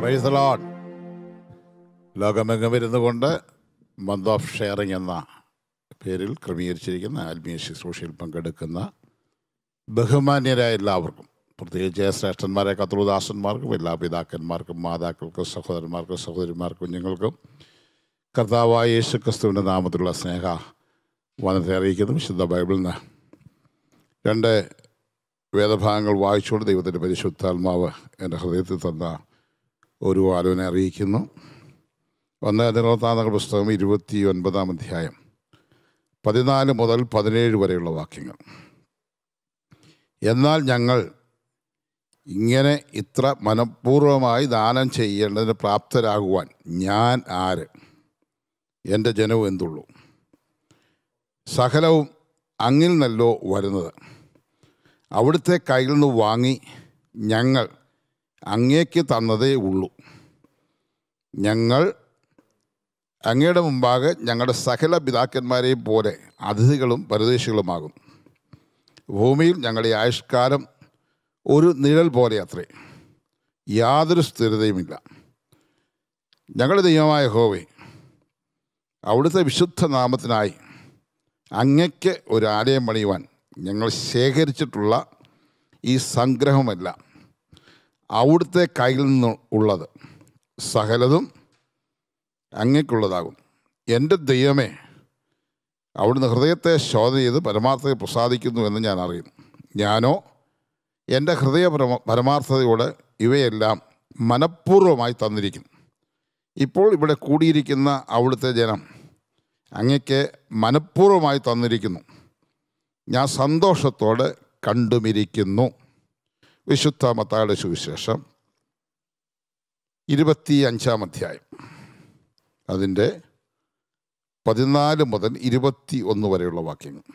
price load ലോകമെങ്ങും ഇരുന്നു കൊണ്ട് മന്ത് ഓഫ് ഷെയറിംഗ് എന്ന പേരിൽ ക്രമീകരിച്ചിരിക്കുന്ന ആത്മീയ ശുശ്രൂഷയിൽ പങ്കെടുക്കുന്ന ബഹുമാന്യരായ എല്ലാവർക്കും പ്രത്യേകിച്ച് ശ്രേഷ്ഠന്മാരെ കത്രുദാസന്മാർക്കും എല്ലാ പിതാക്കന്മാർക്കും മാതാക്കൾക്കും സഹോദരന്മാർക്കും സഹോദരിമാർക്കും കുഞ്ഞുങ്ങൾക്കും കർത്താവായ യേശു ക്രിസ്തുവിൻ്റെ നാമത്തിലുള്ള സ്നേഹ വനത്തെ അറിയിക്കുന്നു വിശുദ്ധ ബൈബിളിൽ നിന്ന് രണ്ട് വേദഭാഗങ്ങൾ വായിച്ചുകൊണ്ട് ദൈവത്തിൻ്റെ പരിശുദ്ധാത്മാവ് എൻ്റെ ഹൃദയത്തിൽ തന്ന ഒരു ആലോചന അറിയിക്കുന്നു ഒന്ന് നിറത്താന്തങ്ങൾ പുസ്തകം ഇരുപത്തി ഒൻപതാം അധ്യായം പതിനാല് മുതൽ പതിനേഴ് വരെയുള്ള വാക്യങ്ങൾ എന്നാൽ ഞങ്ങൾ ഇങ്ങനെ ഇത്ര മനഃപൂർവ്വമായി ദാനം ചെയ്യേണ്ടതിന് പ്രാപ്തരാകുവാൻ ഞാൻ ആര് എൻ്റെ ജനവും എന്തുള്ളൂ സകലവും അങ്ങിൽ നല്ലോ വരുന്നത് അവിടുത്തെ കയ്യിൽ നിന്ന് വാങ്ങി ഞങ്ങൾ അങ്ങേക്ക് തന്നതേ ഉള്ളൂ ഞങ്ങൾ അങ്ങയുടെ മുമ്പാകെ ഞങ്ങളുടെ സകല പിതാക്കന്മാരെയും പോലെ അതിഥികളും പരദേശികളുമാകും ഭൂമിയിൽ ഞങ്ങളുടെ ആയുഷ്കാലം ഒരു നിഴൽ പോലെ അത്രേ യാതൊരു സ്ഥിരതയുമില്ല ഞങ്ങളുടെ ദൈവമായ ഹോവേ അവിടുത്തെ വിശുദ്ധ നാമത്തിനായി അങ്ങയ്ക്ക് ഒരു ആലയം പണിയുവാൻ ഞങ്ങൾ ശേഖരിച്ചിട്ടുള്ള ഈ സംഗ്രഹമെല്ലാം അവിടുത്തെ കയ്യിൽ നിന്ന് ഉള്ളത് സകലതും അങ്ങയ്ക്കുള്ളതാകും എൻ്റെ ദൈവമേ അവിടുന്ന് ഹൃദയത്തെ ശോധന ചെയ്ത് പരമാർത്ഥതയെ പ്രസാദിക്കുന്നു എന്ന് ഞാൻ അറിയുന്നു ഞാനോ എൻ്റെ ഹൃദയ പരമ പരമാർത്ഥതയോട് ഇവയെല്ലാം മനഃപൂർവ്വമായി തന്നിരിക്കുന്നു ഇപ്പോൾ ഇവിടെ കൂടിയിരിക്കുന്ന അവിടുത്തെ ജനം അങ്ങയ്ക്ക് മനഃപൂർവ്വമായി തന്നിരിക്കുന്നു ഞാൻ സന്തോഷത്തോടെ കണ്ടുമിരിക്കുന്നു വിശുദ്ധ മത്തായുടെ സുവിശേഷം ഇരുപത്തി അഞ്ചാം അധ്യായം അതിൻ്റെ പതിനാല് മുതൽ ഇരുപത്തി ഒന്ന് വരെയുള്ള വാക്യങ്ങൾ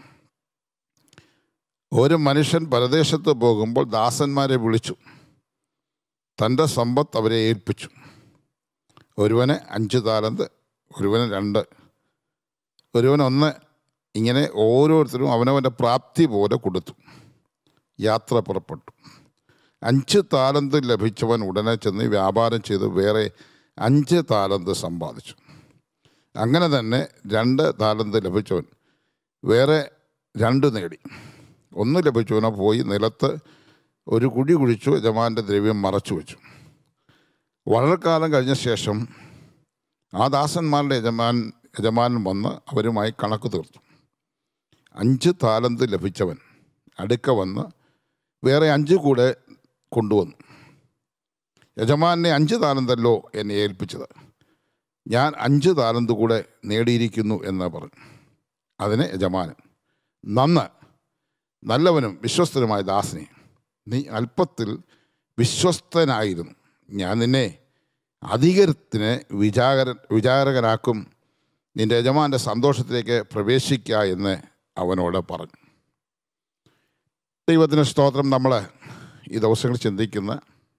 ഒരു മനുഷ്യൻ പരദേശത്ത് പോകുമ്പോൾ ദാസന്മാരെ വിളിച്ചു തൻ്റെ സമ്പത്ത് അവരെ ഏൽപ്പിച്ചു ഒരുവന് അഞ്ച് താലന്ത് ഒരുവന് രണ്ട് ഒരുവൻ ഒന്ന് ഇങ്ങനെ ഓരോരുത്തരും അവനവൻ്റെ പ്രാപ്തി പോലെ കൊടുത്തു യാത്ര പുറപ്പെട്ടു അഞ്ച് താലന്ത് ലഭിച്ചവൻ ഉടനെ ചെന്ന് വ്യാപാരം ചെയ്ത് വേറെ അഞ്ച് താലന്ത് സമ്പാദിച്ചു അങ്ങനെ തന്നെ രണ്ട് താലന്ത് ലഭിച്ചവൻ വേറെ രണ്ട് നേടി ഒന്ന് ലഭിച്ചവനോ പോയി നിലത്ത് ഒരു കുഴി കുഴിച്ചു യജമാൻ്റെ ദ്രവ്യം മറച്ചു വെച്ചു വളരെ കാലം കഴിഞ്ഞ ശേഷം ആ ദാസന്മാരുടെ യജമാൻ യജമാനൻ വന്ന് അവരുമായി കണക്ക് തീർത്തു അഞ്ച് താലന്ത് ലഭിച്ചവൻ അടുക്ക വന്ന് വേറെ അഞ്ച് കൂടെ കൊണ്ടുവന്നു യജമാനെ അഞ്ച് താലന്തല്ലോ എന്നെ ഏൽപ്പിച്ചത് ഞാൻ അഞ്ച് താലന്ത് കൂടെ നേടിയിരിക്കുന്നു എന്ന് പറഞ്ഞു അതിന് യജമാനൻ നന്ന് നല്ലവനും വിശ്വസ്തനുമായ ദാസനെ നീ അല്പത്തിൽ വിശ്വസ്തനായിരുന്നു ഞാൻ നിന്നെ അധികരത്തിന് വിചാര വിചാരകനാക്കും നിന്റെ യജമാൻ്റെ സന്തോഷത്തിലേക്ക് പ്രവേശിക്കുക എന്ന് അവനോട് പറഞ്ഞു ദൈവത്തിന് സ്തോത്രം നമ്മൾ ഈ ദിവസങ്ങളിൽ ചിന്തിക്കുന്ന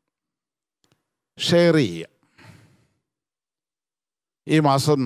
ഷെയർ ചെയ്യുക ഈ മാസം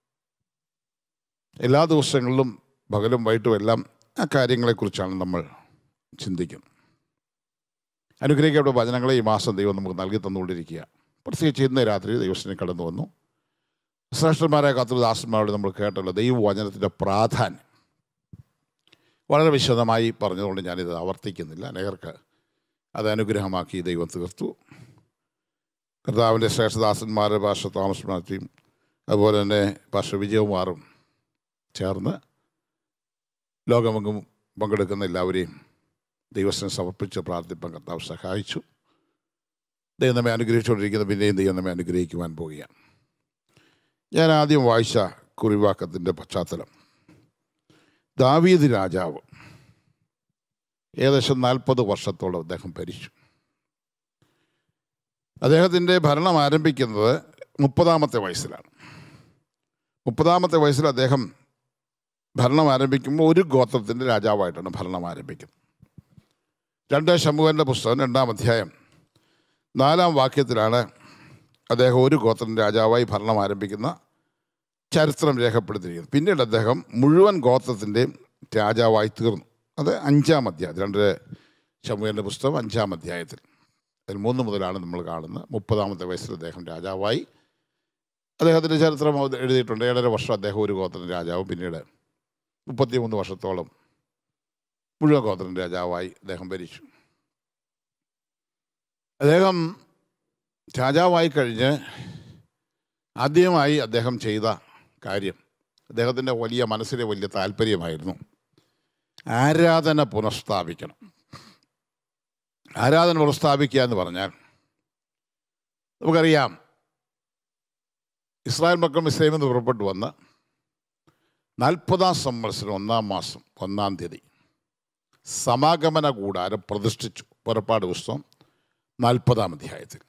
എല്ലാ ദിവസങ്ങളിലും പകലും വൈകിട്ടും എല്ലാം ആ കാര്യങ്ങളെക്കുറിച്ചാണ് നമ്മൾ ചിന്തിക്കുന്നത് അനുഗ്രഹിക്കപ്പെട്ട വചനങ്ങളെ ഈ മാസം ദൈവം നമുക്ക് നൽകി തന്നുകൊണ്ടിരിക്കുക പ്രത്യേകിച്ച് ഇന്ന് രാത്രി ദൈവത്തിനെ കടന്നു വന്നു ശ്രേഷ്ഠന്മാരായ കർത്തൃദാസന്മാരോട് നമ്മൾ കേട്ടല്ലോ ദൈവവചനത്തിൻ്റെ പ്രാധാന്യം വളരെ വിശദമായി പറഞ്ഞതുകൊണ്ട് ഞാനിത് ആവർത്തിക്കുന്നില്ല അനേകർക്ക് അത് അനുഗ്രഹമാക്കി ദൈവം തീർത്തു കർത്താവിൻ്റെ ശ്രേഷ്ഠദാസന്മാർ ഭാഷ തോമസ് മാത്യും അതുപോലെ തന്നെ ഭാഷ വിജയകുമാറും ചേർന്ന് ലോകമെങ്ങും പങ്കെടുക്കുന്ന എല്ലാവരെയും ദൈവത്തിന് സമർപ്പിച്ച് പ്രാർത്ഥിപ്പാൻ കർത്താവ് സഹായിച്ചു ദൈവം നമ്മെ അനുഗ്രഹിച്ചുകൊണ്ടിരിക്കുന്ന പിന്നെയും ദൈവം നമ്മെ അനുഗ്രഹിക്കുവാൻ പോവുകയാണ് ഞാൻ ആദ്യം വായിച്ച കുറിവാക്കത്തിൻ്റെ പശ്ചാത്തലം ദാവീദ് രാജാവ് ഏകദേശം നാൽപ്പത് വർഷത്തോളം അദ്ദേഹം ഭരിച്ചു അദ്ദേഹത്തിൻ്റെ ഭരണം ആരംഭിക്കുന്നത് മുപ്പതാമത്തെ വയസ്സിലാണ് മുപ്പതാമത്തെ വയസ്സിൽ അദ്ദേഹം ഭരണം ആരംഭിക്കുമ്പോൾ ഒരു ഗോത്രത്തിൻ്റെ രാജാവായിട്ടാണ് ഭരണം ആരംഭിക്കുന്നത് രണ്ട് ശമുഖൻ്റെ പുസ്തകം രണ്ടാം അധ്യായം നാലാം വാക്യത്തിലാണ് അദ്ദേഹം ഒരു ഗോത്രത്തിൻ്റെ രാജാവായി ഭരണം ആരംഭിക്കുന്ന ചരിത്രം രേഖപ്പെടുത്തിയിരിക്കുന്നത് പിന്നീട് അദ്ദേഹം മുഴുവൻ ഗോത്രത്തിൻ്റെയും രാജാവായി തീർന്നു അത് അഞ്ചാം അധ്യായം രണ്ട് ശമുഖൻ്റെ പുസ്തകം അഞ്ചാം അധ്യായത്തിൽ അതിൽ മൂന്ന് മുതലാണ് നമ്മൾ കാണുന്നത് മുപ്പതാമത്തെ വയസ്സിൽ അദ്ദേഹം രാജാവായി അദ്ദേഹത്തിൻ്റെ ചരിത്രം അത് എഴുതിയിട്ടുണ്ട് ഏഴര വർഷം അദ്ദേഹം ഒരു ഗോത്രൻ രാജാവും പിന്നീട് മുപ്പത്തിമൂന്ന് വർഷത്തോളം മുഴുവൻ ഗോത്രൻ രാജാവായി അദ്ദേഹം ഭരിച്ചു അദ്ദേഹം രാജാവായി കഴിഞ്ഞ് ആദ്യമായി അദ്ദേഹം ചെയ്ത കാര്യം അദ്ദേഹത്തിൻ്റെ വലിയ മനസ്സിലെ വലിയ താല്പര്യമായിരുന്നു ആരാധന പുനഃസ്ഥാപിക്കണം ആരാധന പുനഃസ്ഥാപിക്കുക എന്ന് പറഞ്ഞാൽ നമുക്കറിയാം ഇസ്രായേൽ മക്കൾ ഇസ്ലാമിൽ നിന്ന് പുറപ്പെട്ടു വന്ന് നാൽപ്പതാം സംവത്സരം ഒന്നാം മാസം ഒന്നാം തീയതി സമാഗമന കൂടാരം പ്രതിഷ്ഠിച്ചു പുറപ്പാട് പുസ്തകം നാൽപ്പതാം അധ്യായത്തിൽ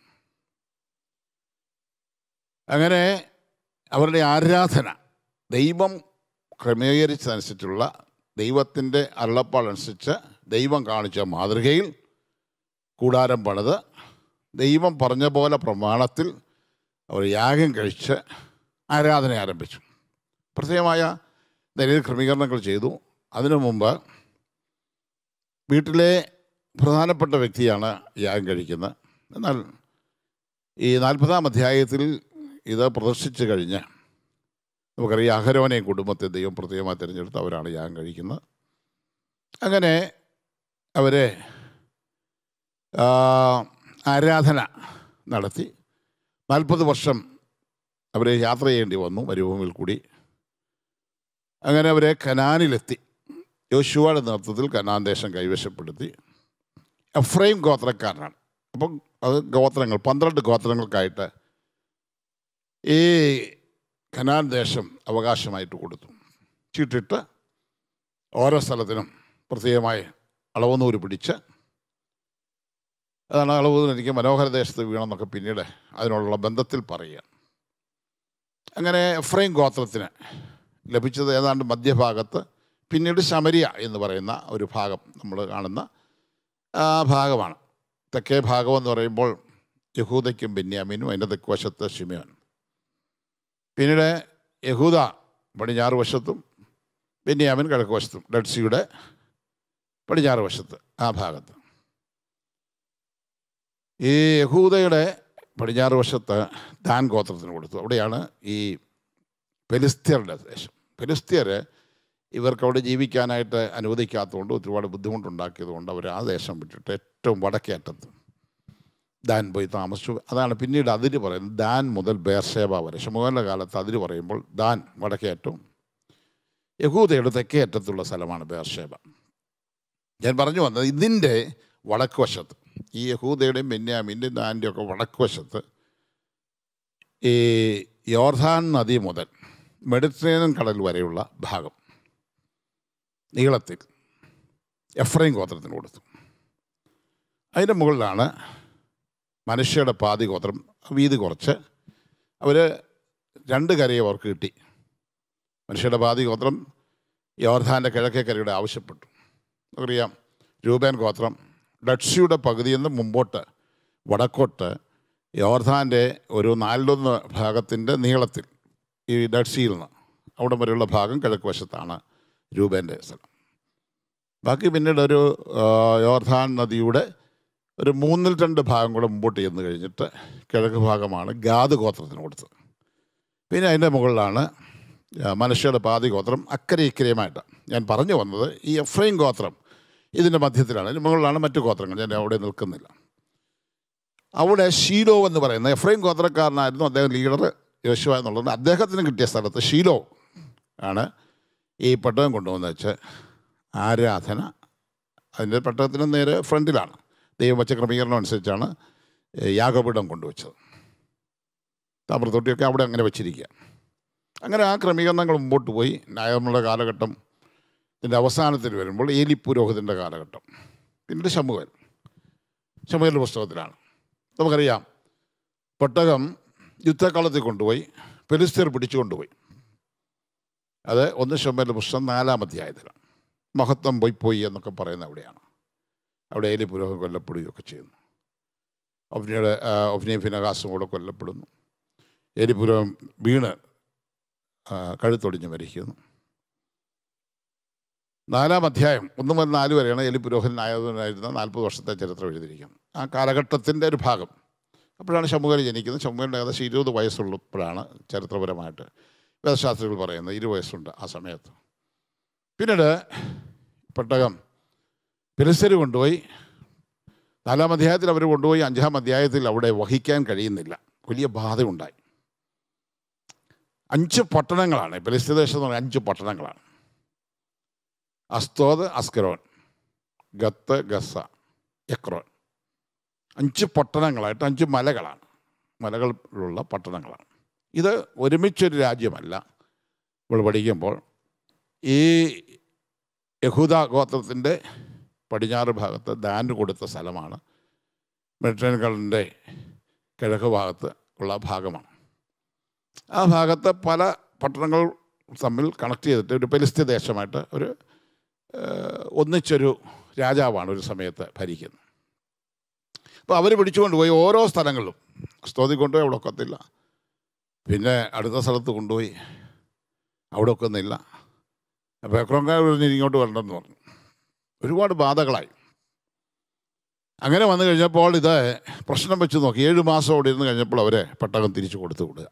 അങ്ങനെ അവരുടെ ആരാധന ദൈവം ക്രമീകരിച്ചതനുസരിച്ചുള്ള ദൈവത്തിൻ്റെ അരുളപ്പാടനുസരിച്ച് ദൈവം കാണിച്ച മാതൃകയിൽ കൂടാരം പണിത് ദൈവം പറഞ്ഞ പോലെ പ്രമാണത്തിൽ അവർ യാഗം കഴിച്ച് ആരാധന ആരംഭിച്ചു പ്രത്യേകമായ നിലയിൽ ക്രമീകരണങ്ങൾ ചെയ്തു അതിനു മുമ്പ് വീട്ടിലെ പ്രധാനപ്പെട്ട വ്യക്തിയാണ് യാഗം കഴിക്കുന്നത് എന്നാൽ ഈ നാൽപ്പതാം അധ്യായത്തിൽ ഇത് പ്രദർശിച്ചു കഴിഞ്ഞ് നമുക്കറിയാം അഹരോനെയും കുടുംബത്തെ ദൈവം പ്രത്യേകമായി തിരഞ്ഞെടുത്ത് അവരാണ് യാഗം കഴിക്കുന്നത് അങ്ങനെ അവരെ ആ, ആരാധന നടത്തി നാൽപ്പത് വർഷം അവരെ യാത്ര ചെയ്യേണ്ടി വന്നു മരുഭൂമിയിൽ കൂടി അങ്ങനെ അവരെ കനാനിലെത്തി യോശുവയുടെ നേതൃത്വത്തിൽ കനാൻ ദേശം കൈവശപ്പെടുത്തി എഫ്രൈം ഗോത്രക്കാരനാണ് അപ്പം അത് ഗോത്രങ്ങൾ പന്ത്രണ്ട് ഗോത്രങ്ങൾക്കായിട്ട് ഈ കനാൻ ദേശം അവകാശമായിട്ട് കൊടുത്തു ചീട്ടിട്ട് ഓരോ സ്ഥലത്തിനും പ്രത്യേകമായി അളവുനൂര് പിടിച്ച് അതാണ് അളവ് എനിക്ക് മനോഹര ദേശത്ത് വീണമെന്നൊക്കെ പിന്നീട് അതിനോടുള്ള ബന്ധത്തിൽ പറയുക അങ്ങനെ എഫ്രൈം ഗോത്രത്തിന് ലഭിച്ചത് ഏതാണ്ട് മധ്യഭാഗത്ത് പിന്നീട് ശമരിയ എന്ന് പറയുന്ന ഒരു ഭാഗം നമ്മൾ കാണുന്ന ആ ഭാഗമാണ് തെക്കേ ഭാഗം എന്ന് പറയുമ്പോൾ യഹൂദയ്ക്കും ബെന്യാമീനും അതിൻ്റെ തെക്കുവശത്ത് ഷിമയോൻ പിന്നീട് യഹൂദ പടിഞ്ഞാറ് വശത്തും ബെന്യാമിൻ കിഴക്ക് വശത്തും ഡഡ്സിയുടെ പടിഞ്ഞാറ് വശത്ത് ആ ഭാഗത്ത് ഈ യഹൂദയുടെ പടിഞ്ഞാറ് വശത്ത് ദാൻ ഗോത്രത്തിന് കൊടുത്തു അവിടെയാണ് ഈ പെലിസ്ത്യരുടെ ദേശം പെലിസ്ത്യർ ഇവർക്ക് അവിടെ ജീവിക്കാനായിട്ട് അനുവദിക്കാത്തതുകൊണ്ട് ഒരുപാട് ബുദ്ധിമുട്ടുണ്ടാക്കിയതുകൊണ്ട് അവർ ആ ദേശം വിട്ടിട്ട് ഏറ്റവും വടക്കേ അറ്റത്ത് ദാൻ പോയി താമസിച്ചു അതാണ് പിന്നീട് അതിര് പറയുന്നത് ദാൻ മുതൽ ബേർഷേബ വരെ ശമുഖൻ്റെ കാലത്ത് അതിര് പറയുമ്പോൾ ദാൻ വടക്കേ അറ്റവും യഹൂദയുടെ തെക്കേ അറ്റത്തുള്ള സ്ഥലമാണ് ബേർഷേബ ഞാൻ പറഞ്ഞു വന്നത് ഇതിൻ്റെ വടക്ക് വശത്ത് ഈ യഹൂദയുടെയും ബെന്യാമിൻ്റെയും ദാൻ്റെയും ഒക്കെ വടക്ക് വശത്ത് ഈ യോർധാൻ നദി മുതൽ മെഡിറ്ററേനിയൻ കടൽ വരെയുള്ള ഭാഗം നീളത്തിൽ എഫ്രൈം ഗോത്രത്തിന് കൊടുത്തു അതിൻ്റെ മുകളിലാണ് മനുഷ്യയുടെ പാതി ഗോത്രം വീതി കുറച്ച് അവർ രണ്ട് കരയും അവർക്ക് കിട്ടി മനുഷ്യയുടെ പാതി ഗോത്രം യോർധാൻ്റെ കിഴക്കേ കരയുടെ ആവശ്യപ്പെട്ടു നമുക്കറിയാം രൂപേൻ ഗോത്രം ഡട്സിയുടെ പകുതിയിൽ നിന്ന് മുമ്പോട്ട് വടക്കോട്ട് യോർധാൻ്റെ ഒരു നാലിലൊന്ന് ഭാഗത്തിൻ്റെ നീളത്തിൽ ഈ ഡട്സിയിൽ നിന്ന് അവിടെ വരെയുള്ള ഭാഗം കിഴക്ക് വശത്താണ് രൂപേൻ്റെ സ്ഥലം ബാക്കി പിന്നീട് ഒരു ആ, യോർധാൻ നദിയുടെ ഒരു മൂന്നിൽ രണ്ട് ഭാഗം കൂടെ മുമ്പോട്ട് ചെന്ന് കഴിഞ്ഞിട്ട് കിഴക്ക് ഭാഗമാണ് ഗാദ് ഗോത്രത്തിന് കൊടുത്തത് പിന്നെ അതിൻ്റെ മുകളിലാണ് ആ, മനുഷ്യയുടെ പാതി ഗോത്രം അക്കരെ ഇക്കരയുമായിട്ട് ഞാൻ പറഞ്ഞു വന്നത് ഈ എഫ്രൈം ഗോത്രം ഇതിൻ്റെ മധ്യത്തിലാണ് ഇതിന് മുകളിലാണ് മറ്റു ഗോത്രങ്ങൾ ഞാൻ അവിടെ നിൽക്കുന്നില്ല അവിടെ ഷീലോ എന്ന് പറയുന്ന എഫ്രൈം ഗോത്രക്കാരനായിരുന്നു അദ്ദേഹം ലീഡർ യോശുവ എന്നുള്ളത് അദ്ദേഹത്തിന് കിട്ടിയ സ്ഥലത്ത് ഷീലോ ആണ് ഈ പെട്ടകം കൊണ്ടുവന്ന് വെച്ച് ആരാധന അതിൻ്റെ പെട്ടകത്തിന് നേരെ ഫ്രണ്ടിലാണ് ദൈവം വച്ച ക്രമീകരണം അനുസരിച്ചാണ് യാഗപീഠം കൊണ്ടുവച്ചത് താമ്രത്തൊട്ടിയൊക്കെ അവിടെ അങ്ങനെ വെച്ചിരിക്കുക അങ്ങനെ ആ ക്രമീകരണങ്ങൾ മുമ്പോട്ട് പോയി ന്യായമുള്ള കാലഘട്ടം ഇതിൻ്റെ അവസാനത്തിൽ വരുമ്പോൾ ഏലി പുരോഹിതൻ്റെ കാലഘട്ടം പിന്നീട് ശമുവൽ ശമുവലിൻ്റെ പുസ്തകത്തിലാണ് നമുക്കറിയാം പെട്ടകം യുദ്ധക്കാലത്തിൽ കൊണ്ടുപോയി പെലിസ്തീർ പിടിച്ചു കൊണ്ടുപോയി അത് ഒന്ന് ശമുവലിൻ്റെ പുസ്തകം നാലാം അധ്യായത്തിലാണ് മഹത്വം പോയി പോയി എന്നൊക്കെ പറയുന്ന അവിടെയാണ് അവിടെ ഏലി പുരോഹിതൻ കൊല്ലപ്പെടുകയൊക്കെ ചെയ്യുന്നു ഒഫ്നിയുടെ ഒഫ്നി ഫിനകാസും കൂടെ കൊല്ലപ്പെടുന്നു ഏലി പുരോഹിതൻ വീണ് ആ, കഴുത്തൊടിഞ്ഞ് മരിക്കുന്നു നാലാം അധ്യായം ഒന്ന് മുതൽ നാല് വരെയാണ് എലി പുരോഹിതനായതിനായിരുന്ന നാൽപ്പത് വർഷത്തെ ചരിത്രം എഴുതിയിരിക്കുന്നത് ആ കാലഘട്ടത്തിൻ്റെ ഒരു ഭാഗം അപ്പോഴാണ് ശമുകൽ ജനിക്കുന്നത് ശമുകലിൻ്റെ ഏകദേശം ഇരുപത് വയസ്സുള്ളപ്പോഴാണ് ചരിത്രപരമായിട്ട് വേദശാസ്ത്രികൾ പറയുന്നത് ഇരുപത് വയസ്സുണ്ട് ആ സമയത്ത് പിന്നീട് പെട്ടകം ഫിലിസ്തീന് കൊണ്ടുപോയി നാലാം അധ്യായത്തിൽ അവർ കൊണ്ടുപോയി അഞ്ചാം അധ്യായത്തിൽ അവിടെ വഹിക്കാൻ കഴിയുന്നില്ല വലിയ ബാധയുണ്ടായി അഞ്ച് പട്ടണങ്ങളാണ് ഫിലിസ്തീൻ ദേശം എന്ന് പറഞ്ഞാൽ അഞ്ച് പട്ടണങ്ങളാണ് അസ്തോദ് അസ്കരോൻ ഗത്ത് ഗസ എക്രോൻ അഞ്ച് പട്ടണങ്ങളായിട്ട് അഞ്ച് മലകളാണ് മലകളിലുള്ള പട്ടണങ്ങളാണ് ഇത് ഒരുമിച്ചൊരു രാജ്യമല്ല നമ്മൾ പഠിക്കുമ്പോൾ ഈ യഹൂദ ഗോത്രത്തിൻ്റെ പടിഞ്ഞാറ് ഭാഗത്ത് ദാന് കൊടുത്ത സ്ഥലമാണ് മെഡിറ്ററേനിയൻ കടലിൻ്റെ കിഴക്ക് ഭാഗത്ത് ഉള്ള ഭാഗമാണ് ആ ഭാഗത്ത് പല പട്ടണങ്ങൾ തമ്മിൽ കണക്ട് ചെയ്തിട്ട് ഒരു പെലിസ്ത്യ ദേശമായിട്ട് ഒരു ഏഹ്, ഒന്നിച്ചൊരു രാജാവാണ് ഒരു സമയത്ത് ഭരിക്കുന്നത് അപ്പോൾ അവർ പിടിച്ചുകൊണ്ട് പോയി ഓരോ സ്ഥലങ്ങളിലും സ്തോതി കൊണ്ടുപോയി അവിടെ ഒക്കത്തില്ല പിന്നെ അടുത്ത സ്ഥലത്ത് കൊണ്ടുപോയി അവിടെ ഒക്കുന്നില്ല അപ്പോൾ എക്രോങ്കാർ പറഞ്ഞ് ഇങ്ങോട്ട് വരണമെന്ന് പറഞ്ഞു ഒരുപാട് ബാധകളായി അങ്ങനെ വന്നു കഴിഞ്ഞപ്പോൾ ഇത് പ്രശ്നം വെച്ച് നോക്കി ഏഴ് മാസം അവിടെ ഇരുന്ന് കഴിഞ്ഞപ്പോൾ അവരെ പെട്ടകം തിരിച്ചു കൊടുത്തു വിടുക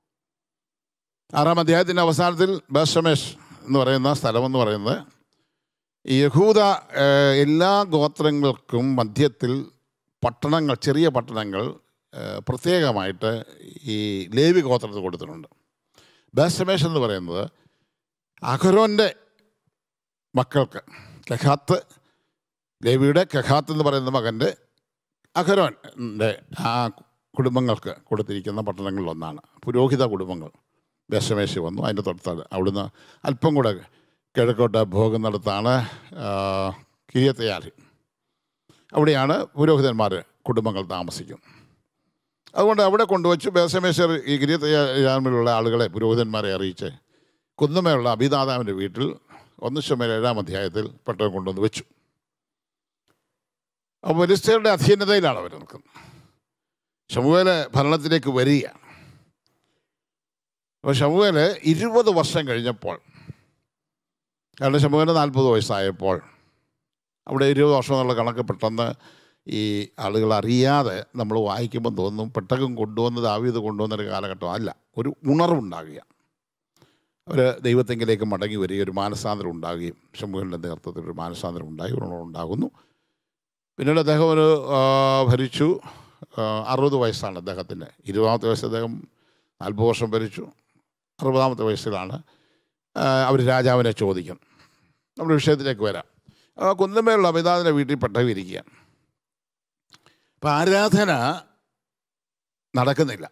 ആറാം അധ്യായത്തിൻ്റെ അവസാനത്തിൽ ബേഷമേഷ് എന്ന് പറയുന്ന സ്ഥലമെന്ന് പറയുന്നത് ഈ യഹൂദ ഏഹ്, എല്ലാ ഗോത്രങ്ങൾക്കും മധ്യത്തിൽ പട്ടണങ്ങൾ ചെറിയ പട്ടണങ്ങൾ ഏഹ്, പ്രത്യേകമായിട്ട് ഈ ലേവി ഗോത്രത്തിൽ കൊടുത്തിട്ടുണ്ട് ബേസമേഷ് എന്ന് പറയുന്നത് അഹരോൻ്റെ മക്കൾക്ക് കെഹാത്ത് ലേവിയുടെ കെഹാത്ത് എന്ന് പറയുന്ന മകൻ്റെ അഹരോൻ്റെ ആ കുടുംബങ്ങൾക്ക് കൊടുത്തിരിക്കുന്ന പട്ടണങ്ങളിൽ ഒന്നാണ് പുരോഹിത കുടുംബങ്ങൾ ബേസമേശ് വന്നു അതിൻ്റെ തൊട്ടത്ത് അവിടുന്ന് അല്പം കൂടെ കിഴക്കോട്ട് പോകുന്നിടത്താണ് കിരിയത്തയാൽ അവിടെയാണ് പുരോഹിതന്മാർ കുടുംബങ്ങൾ താമസിക്കുന്നത് അതുകൊണ്ട് അവിടെ കൊണ്ടുവച്ച് ബേസമേശ്വർ ഈ ഗിരിയത്തയാമിലുള്ള ആളുകളെ പുരോഹിതന്മാരെ അറിയിച്ച് കുന്നമേലുള്ള അഭിദാതാവിൻ്റെ വീട്ടിൽ ഒന്ന് ശമേൽ ഏഴാം അധ്യായത്തിൽ പെട്ടകം കൊണ്ടുവന്ന് വെച്ചു അപ്പോൾ ഫലിസ്തീനയുടെ അധീനതയിലാണ് അവർ നിൽക്കുന്നത് ഷമുവേല് ഭരണത്തിലേക്ക് വരികയാണ് അപ്പോൾ ഷമുവേല് ഇരുപത് വർഷം കഴിഞ്ഞപ്പോൾ കാരണം ഷമുവേല് നാൽപ്പത് വയസ്സായപ്പോൾ അവിടെ ഇരുപത് വർഷം എന്നുള്ള കണക്ക് പെട്ടെന്ന് ഈ ആളുകൾ അറിയാതെ നമ്മൾ വായിക്കുമ്പോൾ തോന്നും പെട്ടകം കൊണ്ടുവന്ന് ദാവീത് കൊണ്ടുവന്നൊരു കാലഘട്ടം അല്ല ഒരു ഉണർവുണ്ടാകുക അവർ ദൈവത്തെങ്കിലേക്ക് മടങ്ങി വരികയും ഒരു മാനസാന്തരം ഉണ്ടാകുകയും ഷമുവേലിൻ്റെ നേതൃത്വത്തിൽ ഒരു മാനസാന്തരം ഉണ്ടായി ഒരു ഉണർവുണ്ടാകുന്നു പിന്നീട് അദ്ദേഹം ഒരു ആ, ഭരിച്ചു ആ, അറുപത് വയസ്സാണ് അദ്ദേഹത്തിന് ഇരുപതാമത്തെ വയസ്സ് അദ്ദേഹം നാൽപ്പത് വർഷം ഭരിച്ചു അറുപതാമത്തെ വയസ്സിലാണ് അവർ രാജാവിനെ ചോദിക്കുന്നത് നമ്മുടെ വിഷയത്തിലേക്ക് വരാം ആ കുന്നമേലുള്ള അമിതാദിൻ്റെ വീട്ടിൽ പെട്ടകം ഇരിക്കുകയാണ് അപ്പം ആരാധന നടക്കുന്നില്ല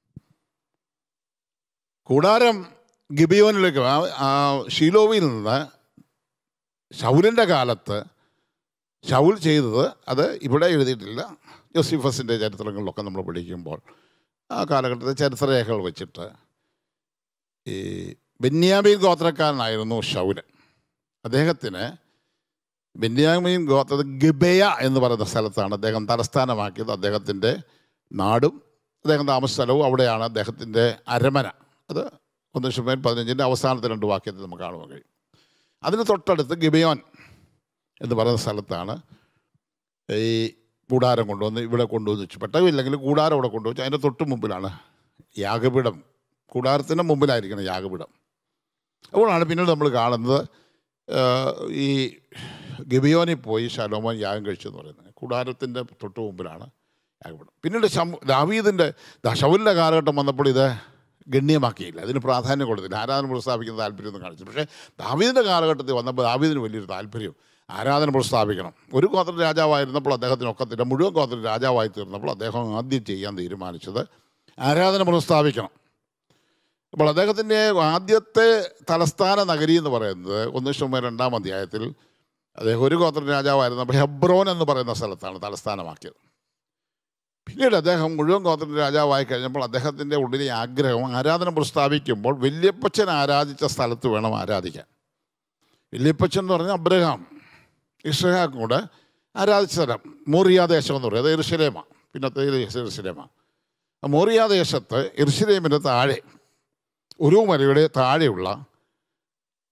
കൂടാരം ഗിബിയോനിലേക്ക് ആ- ആ ഷീലോവിൽ നിന്ന് ഷൗലിൻ്റെ കാലത്ത് ഷൗൽ ചെയ്തത് അത് ഇവിടെ എഴുതിയിട്ടില്ല ജോസിഫസിൻ്റെ ചരിത്രങ്ങളിലൊക്കെ നമ്മൾ പഠിക്കുമ്പോൾ ആ കാലഘട്ടത്തെ ചരിത്രരേഖകൾ വെച്ചിട്ട് ഈ ബെന്യാമീൻ ഗോത്രക്കാരനായിരുന്നു ഷൗല് അദ്ദേഹത്തിന് ബെന്യാമീൻ ഗോത്ര ഗിബയ എന്ന് പറയുന്ന സ്ഥലത്താണ് അദ്ദേഹം തലസ്ഥാനമാക്കിയത് അദ്ദേഹത്തിൻ്റെ നാടും അദ്ദേഹം താമസ സ്ഥലവും അവിടെയാണ് അദ്ദേഹത്തിൻ്റെ അരമന അത് ഒന്ന് ഷുമേൻ പതിനഞ്ചിൻ്റെ അവസാനത്തെ രണ്ട് വാക്യത്തിൽ നമുക്ക് കാണുവാൻ കഴിയും അതിന് തൊട്ടടുത്ത് ഗിബയോൻ എന്ന് പറയുന്ന സ്ഥലത്താണ് ഈ കൂടാരം കൊണ്ടുവന്ന് ഇവിടെ കൊണ്ടുവന്ന് വെച്ചു പെട്ടകമില്ലെങ്കിൽ കൂടാരം ഇവിടെ കൊണ്ടുവച്ചു അതിൻ്റെ തൊട്ട് മുമ്പിലാണ് യാഗപീഠം കൂടാരത്തിൻ്റെ മുമ്പിലായിരിക്കണം യാഗപീഠം അപ്പോഴാണ് പിന്നീട് നമ്മൾ കാണുന്നത് ആ, ഈ ഗബിയോനിൽ പോയി ശലോമോൻ യാഗം കഴിച്ചു എന്ന് പറയുന്നത് കൂടാരത്തിൻ്റെ തൊട്ട് മുമ്പിലാണ് യാഗപീഠം പിന്നീട് ശം ദാവീദിൻ്റെ ഷൗലിൻ്റെ കാലഘട്ടം വന്നപ്പോൾ ഇത് ഗണ്യമാക്കിയില്ല അതിന് പ്രാധാന്യം കൊടുത്തില്ല ആരാധന പ്രസ്താവിക്കുന്ന താല്പര്യമൊന്നും കാണിച്ചു പക്ഷേ ദാവീദിൻ്റെ കാലഘട്ടത്തിൽ വന്നപ്പോൾ ദാവീദിന് വലിയൊരു താല്പര്യം ആരാധന പ്രസ്താവിക്കണം ഒരു ഗോത്ര രാജാവായിരുന്നപ്പോൾ അദ്ദേഹത്തിന് ഒക്കത്തില്ല മുഴുവൻ ഗോത്ര രാജാവായി തീർന്നപ്പോൾ അദ്ദേഹം ആദ്യം ചെയ്യാൻ തീരുമാനിച്ചത് ആരാധന പ്രസ്താവിക്കണം അപ്പോൾ അദ്ദേഹത്തിൻ്റെ ആദ്യത്തെ തലസ്ഥാന നഗരി എന്ന് പറയുന്നത് ഒന്ന് ശുമ രണ്ടാം അധ്യായത്തിൽ അദ്ദേഹം ഒരു ഗോത്ര രാജാവായിരുന്നപ്പോൾ ഹെബ്രോൻ എന്ന് പറയുന്ന സ്ഥലത്താണ് തലസ്ഥാനമാക്കിയത് പിന്നീട് അദ്ദേഹം മുഴുവൻ ഗോത്ര രാജാവായി കഴിഞ്ഞപ്പോൾ അദ്ദേഹത്തിൻ്റെ ഉള്ളിലെ ആഗ്രഹം ആരാധന പ്രസ്താവിക്കുമ്പോൾ വല്യപ്പച്ചൻ ആരാധിച്ച സ്ഥലത്ത് വേണം ആരാധിക്കാൻ വല്യപ്പച്ചൻ എന്ന് പറഞ്ഞാൽ അബ്രഹാം ഇസ്ഹാഖും കൂടെ ആരാധിച്ച സ്ഥലം മോറിയ ദേശം എന്ന് പറയും അത് എറുശലേമ പിന്നത്തെ എറുശലേമ ആ മോറിയ ദേശത്ത് എറുശലേമിൻ്റെ താഴെ ഒരു മലയുടെ താഴെയുള്ള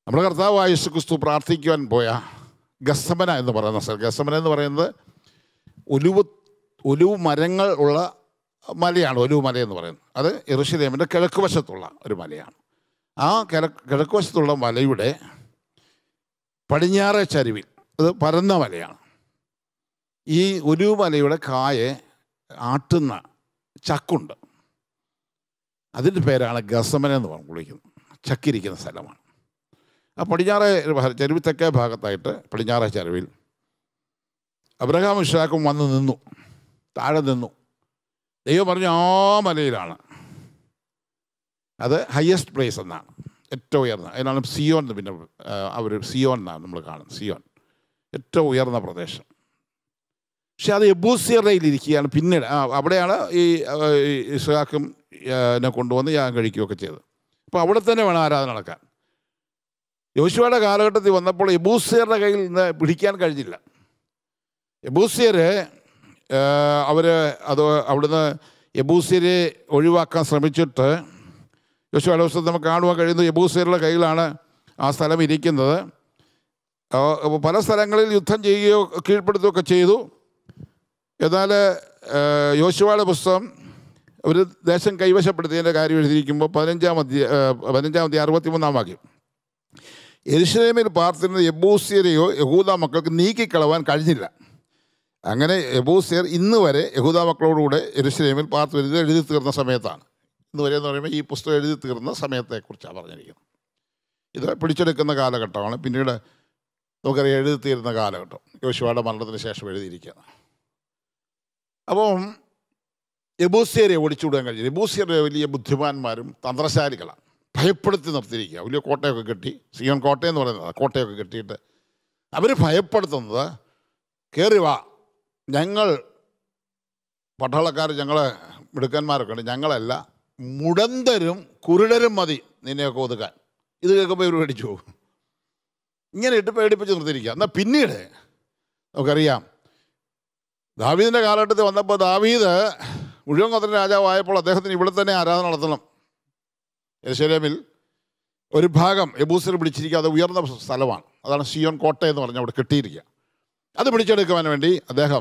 നമ്മുടെ കർത്താവായ യേശു ക്രിസ്തു പ്രാർത്ഥിക്കുവാൻ പോയ ഗസമന എന്ന് പറയുന്ന സ്ഥലം ഗസമന എന്ന് പറയുന്നത് ഒലുവ് ഒലുവ് മരങ്ങൾ ഉള്ള മലയാണ് ഒലുവ് മല എന്ന് പറയുന്നത് അത് എറുഷലേമിൻ്റെ കിഴക്ക് വശത്തുള്ള ഒരു മലയാണ് ആ കിഴക്ക് കിഴക്ക് വശത്തുള്ള മലയുടെ പടിഞ്ഞാറേ ചരിവിൽ അത് പരന്ന മലയാണ് ഈ ഒലുവ് മലയുടെ കായെ ആട്ടുന്ന ചക്കുണ്ട് അതിൻ്റെ പേരാണ് ഗസമന എന്ന് പറഞ്ഞു വിളിക്കുന്നത് ചക്കിരിക്കുന്ന സ്ഥലമാണ് ആ പടിഞ്ഞാറേ ചരിവ് തെക്കേ ഭാഗത്തായിട്ട് പടിഞ്ഞാറേ ചരിവിൽ അബ്രഹാം ഇഷാക്കും വന്ന് നിന്നു താഴെ നിന്നു ദൈവം പറഞ്ഞു ആ മലയിലാണ് അത് ഹയസ്റ്റ് പ്ലേസ് എന്നാണ് ഏറ്റവും ഉയർന്ന അതിനാണ് സിയോൻ എന്ന് പിന്നെ അവർ സിയോൻ എന്നാണ് നമ്മൾ കാണുന്നത് സിയോൻ ഏറ്റവും ഉയർന്ന പ്രദേശം പക്ഷെ അത് എബൂസിയറയിൽ ഇരിക്കുകയാണ് പിന്നീട് ആ, അവിടെയാണ് ഈ ആ, ഈ ഇസ്ഹാക്കും എന്നെ കൊണ്ടുവന്ന് ഞാൻ കഴിക്കുകയൊക്കെ ചെയ്തത് അപ്പോൾ അവിടെ തന്നെ വേണം ആരാധന നടക്കാൻ യോശുവയുടെ കാലഘട്ടത്തിൽ വന്നപ്പോൾ എബൂസിയറുടെ കയ്യിൽ നിന്ന് പിടിക്കാൻ കഴിഞ്ഞില്ല എബൂസിയർ അവർ അത് അവിടുന്ന് എബൂസിയരെ ഒഴിവാക്കാൻ ശ്രമിച്ചിട്ട് യോശുവയുടെ ദിവസം നമുക്ക് കാണുവാൻ കഴിയുന്നത് എബൂസിയറുടെ കയ്യിലാണ് ആ സ്ഥലം ഇരിക്കുന്നത് ആ, അപ്പോൾ പല സ്ഥലങ്ങളിൽ യുദ്ധം ചെയ്യുകയോ കീഴ്പ്പെടുത്തുകയൊക്കെ ചെയ്തു എന്നാൽ യോശുവയുടെ പുസ്തകം ഒരു ദേശം കൈവശപ്പെടുത്തിയതിൻ്റെ കാര്യം എഴുതിയിരിക്കുമ്പോൾ പതിനഞ്ചാം അധ്യായ പതിനഞ്ചാം അധ്യായം അറുപത്തിമൂന്നാം വാക്യം എരുഷലേമിൽ പാർത്തിരുന്ന യബൂസിയരെയോ യഹൂദ മക്കൾക്ക് നീക്കിക്കളവാൻ കഴിഞ്ഞില്ല അങ്ങനെ യബൂസിയർ ഇന്ന് വരെ യഹൂദ മക്കളോടുകൂടെ എരുഷലേമിൽ പാർത്ത് വരുന്നത് എഴുതി തീർന്ന സമയത്താണ് ഇന്ന് വരെ എന്ന് പറയുമ്പോൾ ഈ പുസ്തകം എഴുതി തീർന്ന സമയത്തെക്കുറിച്ചാണ് പറഞ്ഞിരിക്കുന്നത് ഇത് പിടിച്ചെടുക്കുന്ന കാലഘട്ടമാണ് പിന്നീട് നമുക്കറിയാം എഴുതി തീരുന്ന കാലഘട്ടം യോശുവയുടെ മരണത്തിന് ശേഷം എഴുതിയിരിക്കുകയാണ് അപ്പം എബൂസിയരെ ഓടിച്ചുവിടാൻ കഴിഞ്ഞു എബൂസിയരെ വലിയ ബുദ്ധിമാന്മാരും തന്ത്രശാലികളാണ് ഭയപ്പെടുത്തി നിർത്തിയിരിക്കുക വലിയ കോട്ടയൊക്കെ കെട്ടി സിയോൺ കോട്ടയെന്ന് പറയുന്നത് കോട്ടയൊക്കെ കെട്ടിയിട്ട് അവർ ഭയപ്പെടുത്തുന്നത് കയറി വാ ഞങ്ങൾ പട്ടാളക്കാർ ഞങ്ങളെ മിടുക്കന്മാരൊക്കെ ഉണ്ട് ഞങ്ങളല്ല മുടന്തരും കുരുടരും മതി നിന്നെയൊക്കെ ഒതുക്കാൻ ഇത് കേൾക്കുമ്പോൾ ഇവർ പേടിച്ചു പോകും ഇങ്ങനെ ഇട്ട് പേടിപ്പിച്ച് നിർത്തിയിരിക്കുക എന്നാൽ പിന്നീട് നമുക്കറിയാം ദാവീദിൻ്റെ കാലഘട്ടത്തിൽ വന്നപ്പോൾ ദാവീദ് മുഴുവൻ കൊത്തൻ രാജാവായപ്പോൾ അദ്ദേഹത്തിന് ഇവിടെ തന്നെ ആരാധന നടത്തണം യെരുശലേമിൽ ഒരു ഭാഗം എബൂസിൽ പിടിച്ചിരിക്കുക അത് ഉയർന്ന സ്ഥലമാണ് അതാണ് സിയോൻ കോട്ട എന്ന് പറഞ്ഞ് അവിടെ കെട്ടിയിരിക്കുക അത് പിടിച്ചെടുക്കുവാൻ വേണ്ടി അദ്ദേഹം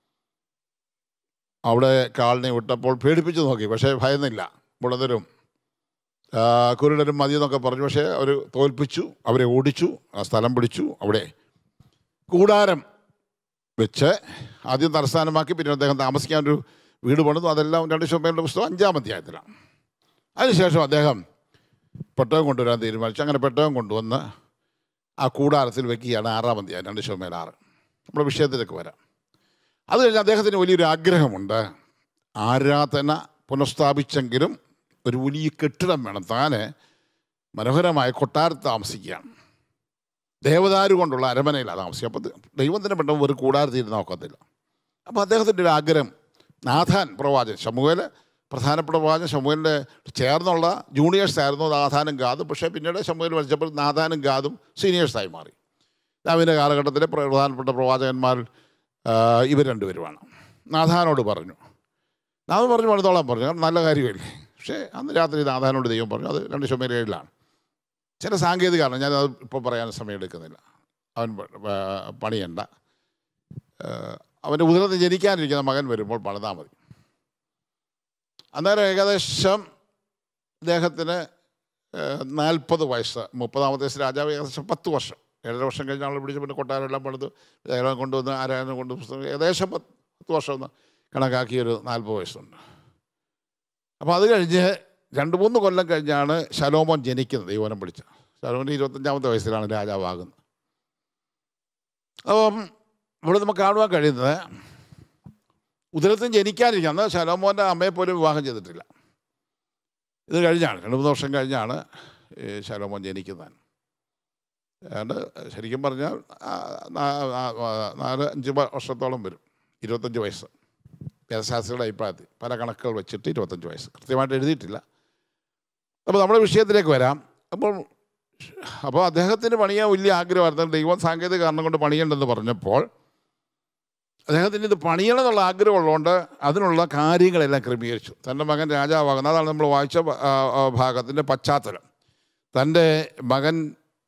അവിടെ കാളിനെ വിട്ടപ്പോൾ പേടിപ്പിച്ച് നോക്കി പക്ഷേ ഭയന്നില്ല മുളന്തരും കുരുടരും മതി എന്നൊക്കെ പറഞ്ഞു പക്ഷേ അവർ തോൽപ്പിച്ചു അവരെ ഓടിച്ചു ആ സ്ഥലം പിടിച്ചു അവിടെ കൂടാരം വെച്ച് ആദ്യം തലസ്ഥാനമാക്കി പിന്നെ അദ്ദേഹം താമസിക്കാൻ ഒരു വീട് പണിതു അതെല്ലാം രണ്ട് ശോഭയുടെ പുസ്തകം അഞ്ചാം അധ്യായത്തിലാണ് അതിനുശേഷം അദ്ദേഹം പെട്ടകം കൊണ്ടുവരാൻ തീരുമാനിച്ചു അങ്ങനെ പെട്ടകം കൊണ്ടുവന്ന് ആ കൂടാരത്തിൽ വെക്കുകയാണ് ആറാം അധ്യായം രണ്ട് ശോഭയിൽ ആറ് നമ്മുടെ വിഷയത്തിലേക്ക് വരാം അത് കഴിഞ്ഞ് അദ്ദേഹത്തിന് വലിയൊരു ആഗ്രഹമുണ്ട് ആരാധന പുനഃസ്ഥാപിച്ചെങ്കിലും ഒരു വലിയ കെട്ടിടം വേണം താന് മനോഹരമായ കൊട്ടാരത്ത് താമസിക്കുകയാണ് ദേവദാരു കൊണ്ടുള്ള അരമനയിലാണ് താമസിക്കുക അപ്പോൾ ദൈവത്തിൻ്റെ പെട്ടെന്ന് ഒരു കൂടാരത്തിൽ ഇരുന്ന് നോക്കത്തില്ല അപ്പോൾ അദ്ദേഹത്തിൻ്റെ ഒരു ആഗ്രഹം നാഥാൻ പ്രവാചകൻ ശമുവേൽ പ്രധാനപ്പെട്ട പ്രവാചകൻ ശമുവേലിൻ്റെ ചേർന്നുള്ള ജൂനിയേഴ്സ് ആയിരുന്നു നാഥാനും ഗാദും പക്ഷേ പിന്നീട് ശമുവേൽ മരിച്ചപ്പോൾ നാഥാനും ഗാദും സീനിയേഴ്സായി മാറി ദാവിൻ്റെ കാലഘട്ടത്തിലെ പ്രധാനപ്പെട്ട പ്രവാചകന്മാർ ആ, ഇവർ രണ്ടുപേരുമാണ് നാഥാനോട് പറഞ്ഞു നാഥൻ പറഞ്ഞു പണിതോളാൻ പറഞ്ഞു കാരണം നല്ല കാര്യമല്ലേ പക്ഷേ അന്ന് രാത്രി നാഥാനോട് ദൈവം പറഞ്ഞു അത് രണ്ട് ചുമേൽ ഏഴിലാണ് ചില സാങ്കേതിക കാരണം ഞാൻ അത് ഇപ്പോൾ പറയാൻ സമയം എടുക്കുന്നില്ല അവൻ പ- പ- പണിയണ്ട ഏഹ് അവൻ്റെ ഉദരത്തിൽ ജനിക്കാനിരിക്കുന്ന മകൻ വരുമ്പോൾ പണിതാൽ മതി അന്നേരം ഏകദേശം അദ്ദേഹത്തിന് നാൽപ്പത് വയസ്സ് മുപ്പതാമത്തെ വയസ്സ് രാജാവ് ഏകദേശം പത്ത് വർഷം ഏഴര വർഷം കഴിഞ്ഞ് ആൾ പിടിച്ച് പിന്നെ കൊട്ടാരം എല്ലാം പണിത് ഏറെ കൊണ്ടുവന്ന് ആരാധന കൊണ്ട് പുസ്തകം ഏകദേശം പത്ത് പത്ത് വർഷം ഒന്ന് കണക്കാക്കി ഒരു നാൽപ്പത് വയസ്സുണ്ട് അപ്പോൾ അത് കഴിഞ്ഞ് രണ്ട് മൂന്ന് കൊല്ലം കഴിഞ്ഞാണ് ശലോമോൻ ജനിക്കുന്നത് ദൈവനം പിടിച്ച ശലോമോൻ്റെ ഇരുപത്തഞ്ചാമത്തെ വയസ്സിലാണ് രാജാവാകുന്നത് അപ്പം ഇവിടെ നമുക്ക് കാണുവാൻ കഴിയുന്നത് ഉദരത്തിൽ ജനിക്കാനിരിക്കുക അന്ന് ശലോമോൻ്റെ അമ്മയെ പോലും വിവാഹം ചെയ്തിട്ടില്ല ഇത് കഴിഞ്ഞാണ് രണ്ട് മൂന്ന് വർഷം കഴിഞ്ഞാണ് ഈ ശലോമോൻ ജനിക്കുന്നത് ഏതാണ്ട് ശരിക്കും പറഞ്ഞാൽ ആ, നാ- ആ- ആ- നാല് അഞ്ച് വ- വർഷത്തോളം വരും ഇരുപത്തഞ്ച് വയസ്സ് വേദശാസ്ത്രിയുടെ അഭിപ്രായത്തിൽ പല കണക്കുകൾ വെച്ചിട്ട് ഇരുപത്തഞ്ച് വയസ്സ് കൃത്യമായിട്ട് എഴുതിയിട്ടില്ല അപ്പോൾ നമ്മുടെ വിഷയത്തിലേക്ക് വരാം അപ്പോൾ അപ്പോൾ അദ്ദേഹത്തിന് പണിയാൻ വലിയ ആഗ്രഹമായിരുന്നു ദൈവം സാങ്കേതിക കാരണം കൊണ്ട് പണിയണ്ടെന്ന് പറഞ്ഞപ്പോൾ അദ്ദേഹത്തിന് ഇത് പണിയണം എന്നുള്ള ആഗ്രഹം ഉള്ളതുകൊണ്ട് അതിനുള്ള കാര്യങ്ങളെല്ലാം ക്രമീകരിച്ചു തൻ്റെ മകൻ രാജാവാകുന്നത് അതാണ് നമ്മൾ വായിച്ച ഭ- ആ, ആ ഭാഗത്തിൻ്റെ പശ്ചാത്തലം തൻ്റെ മകൻ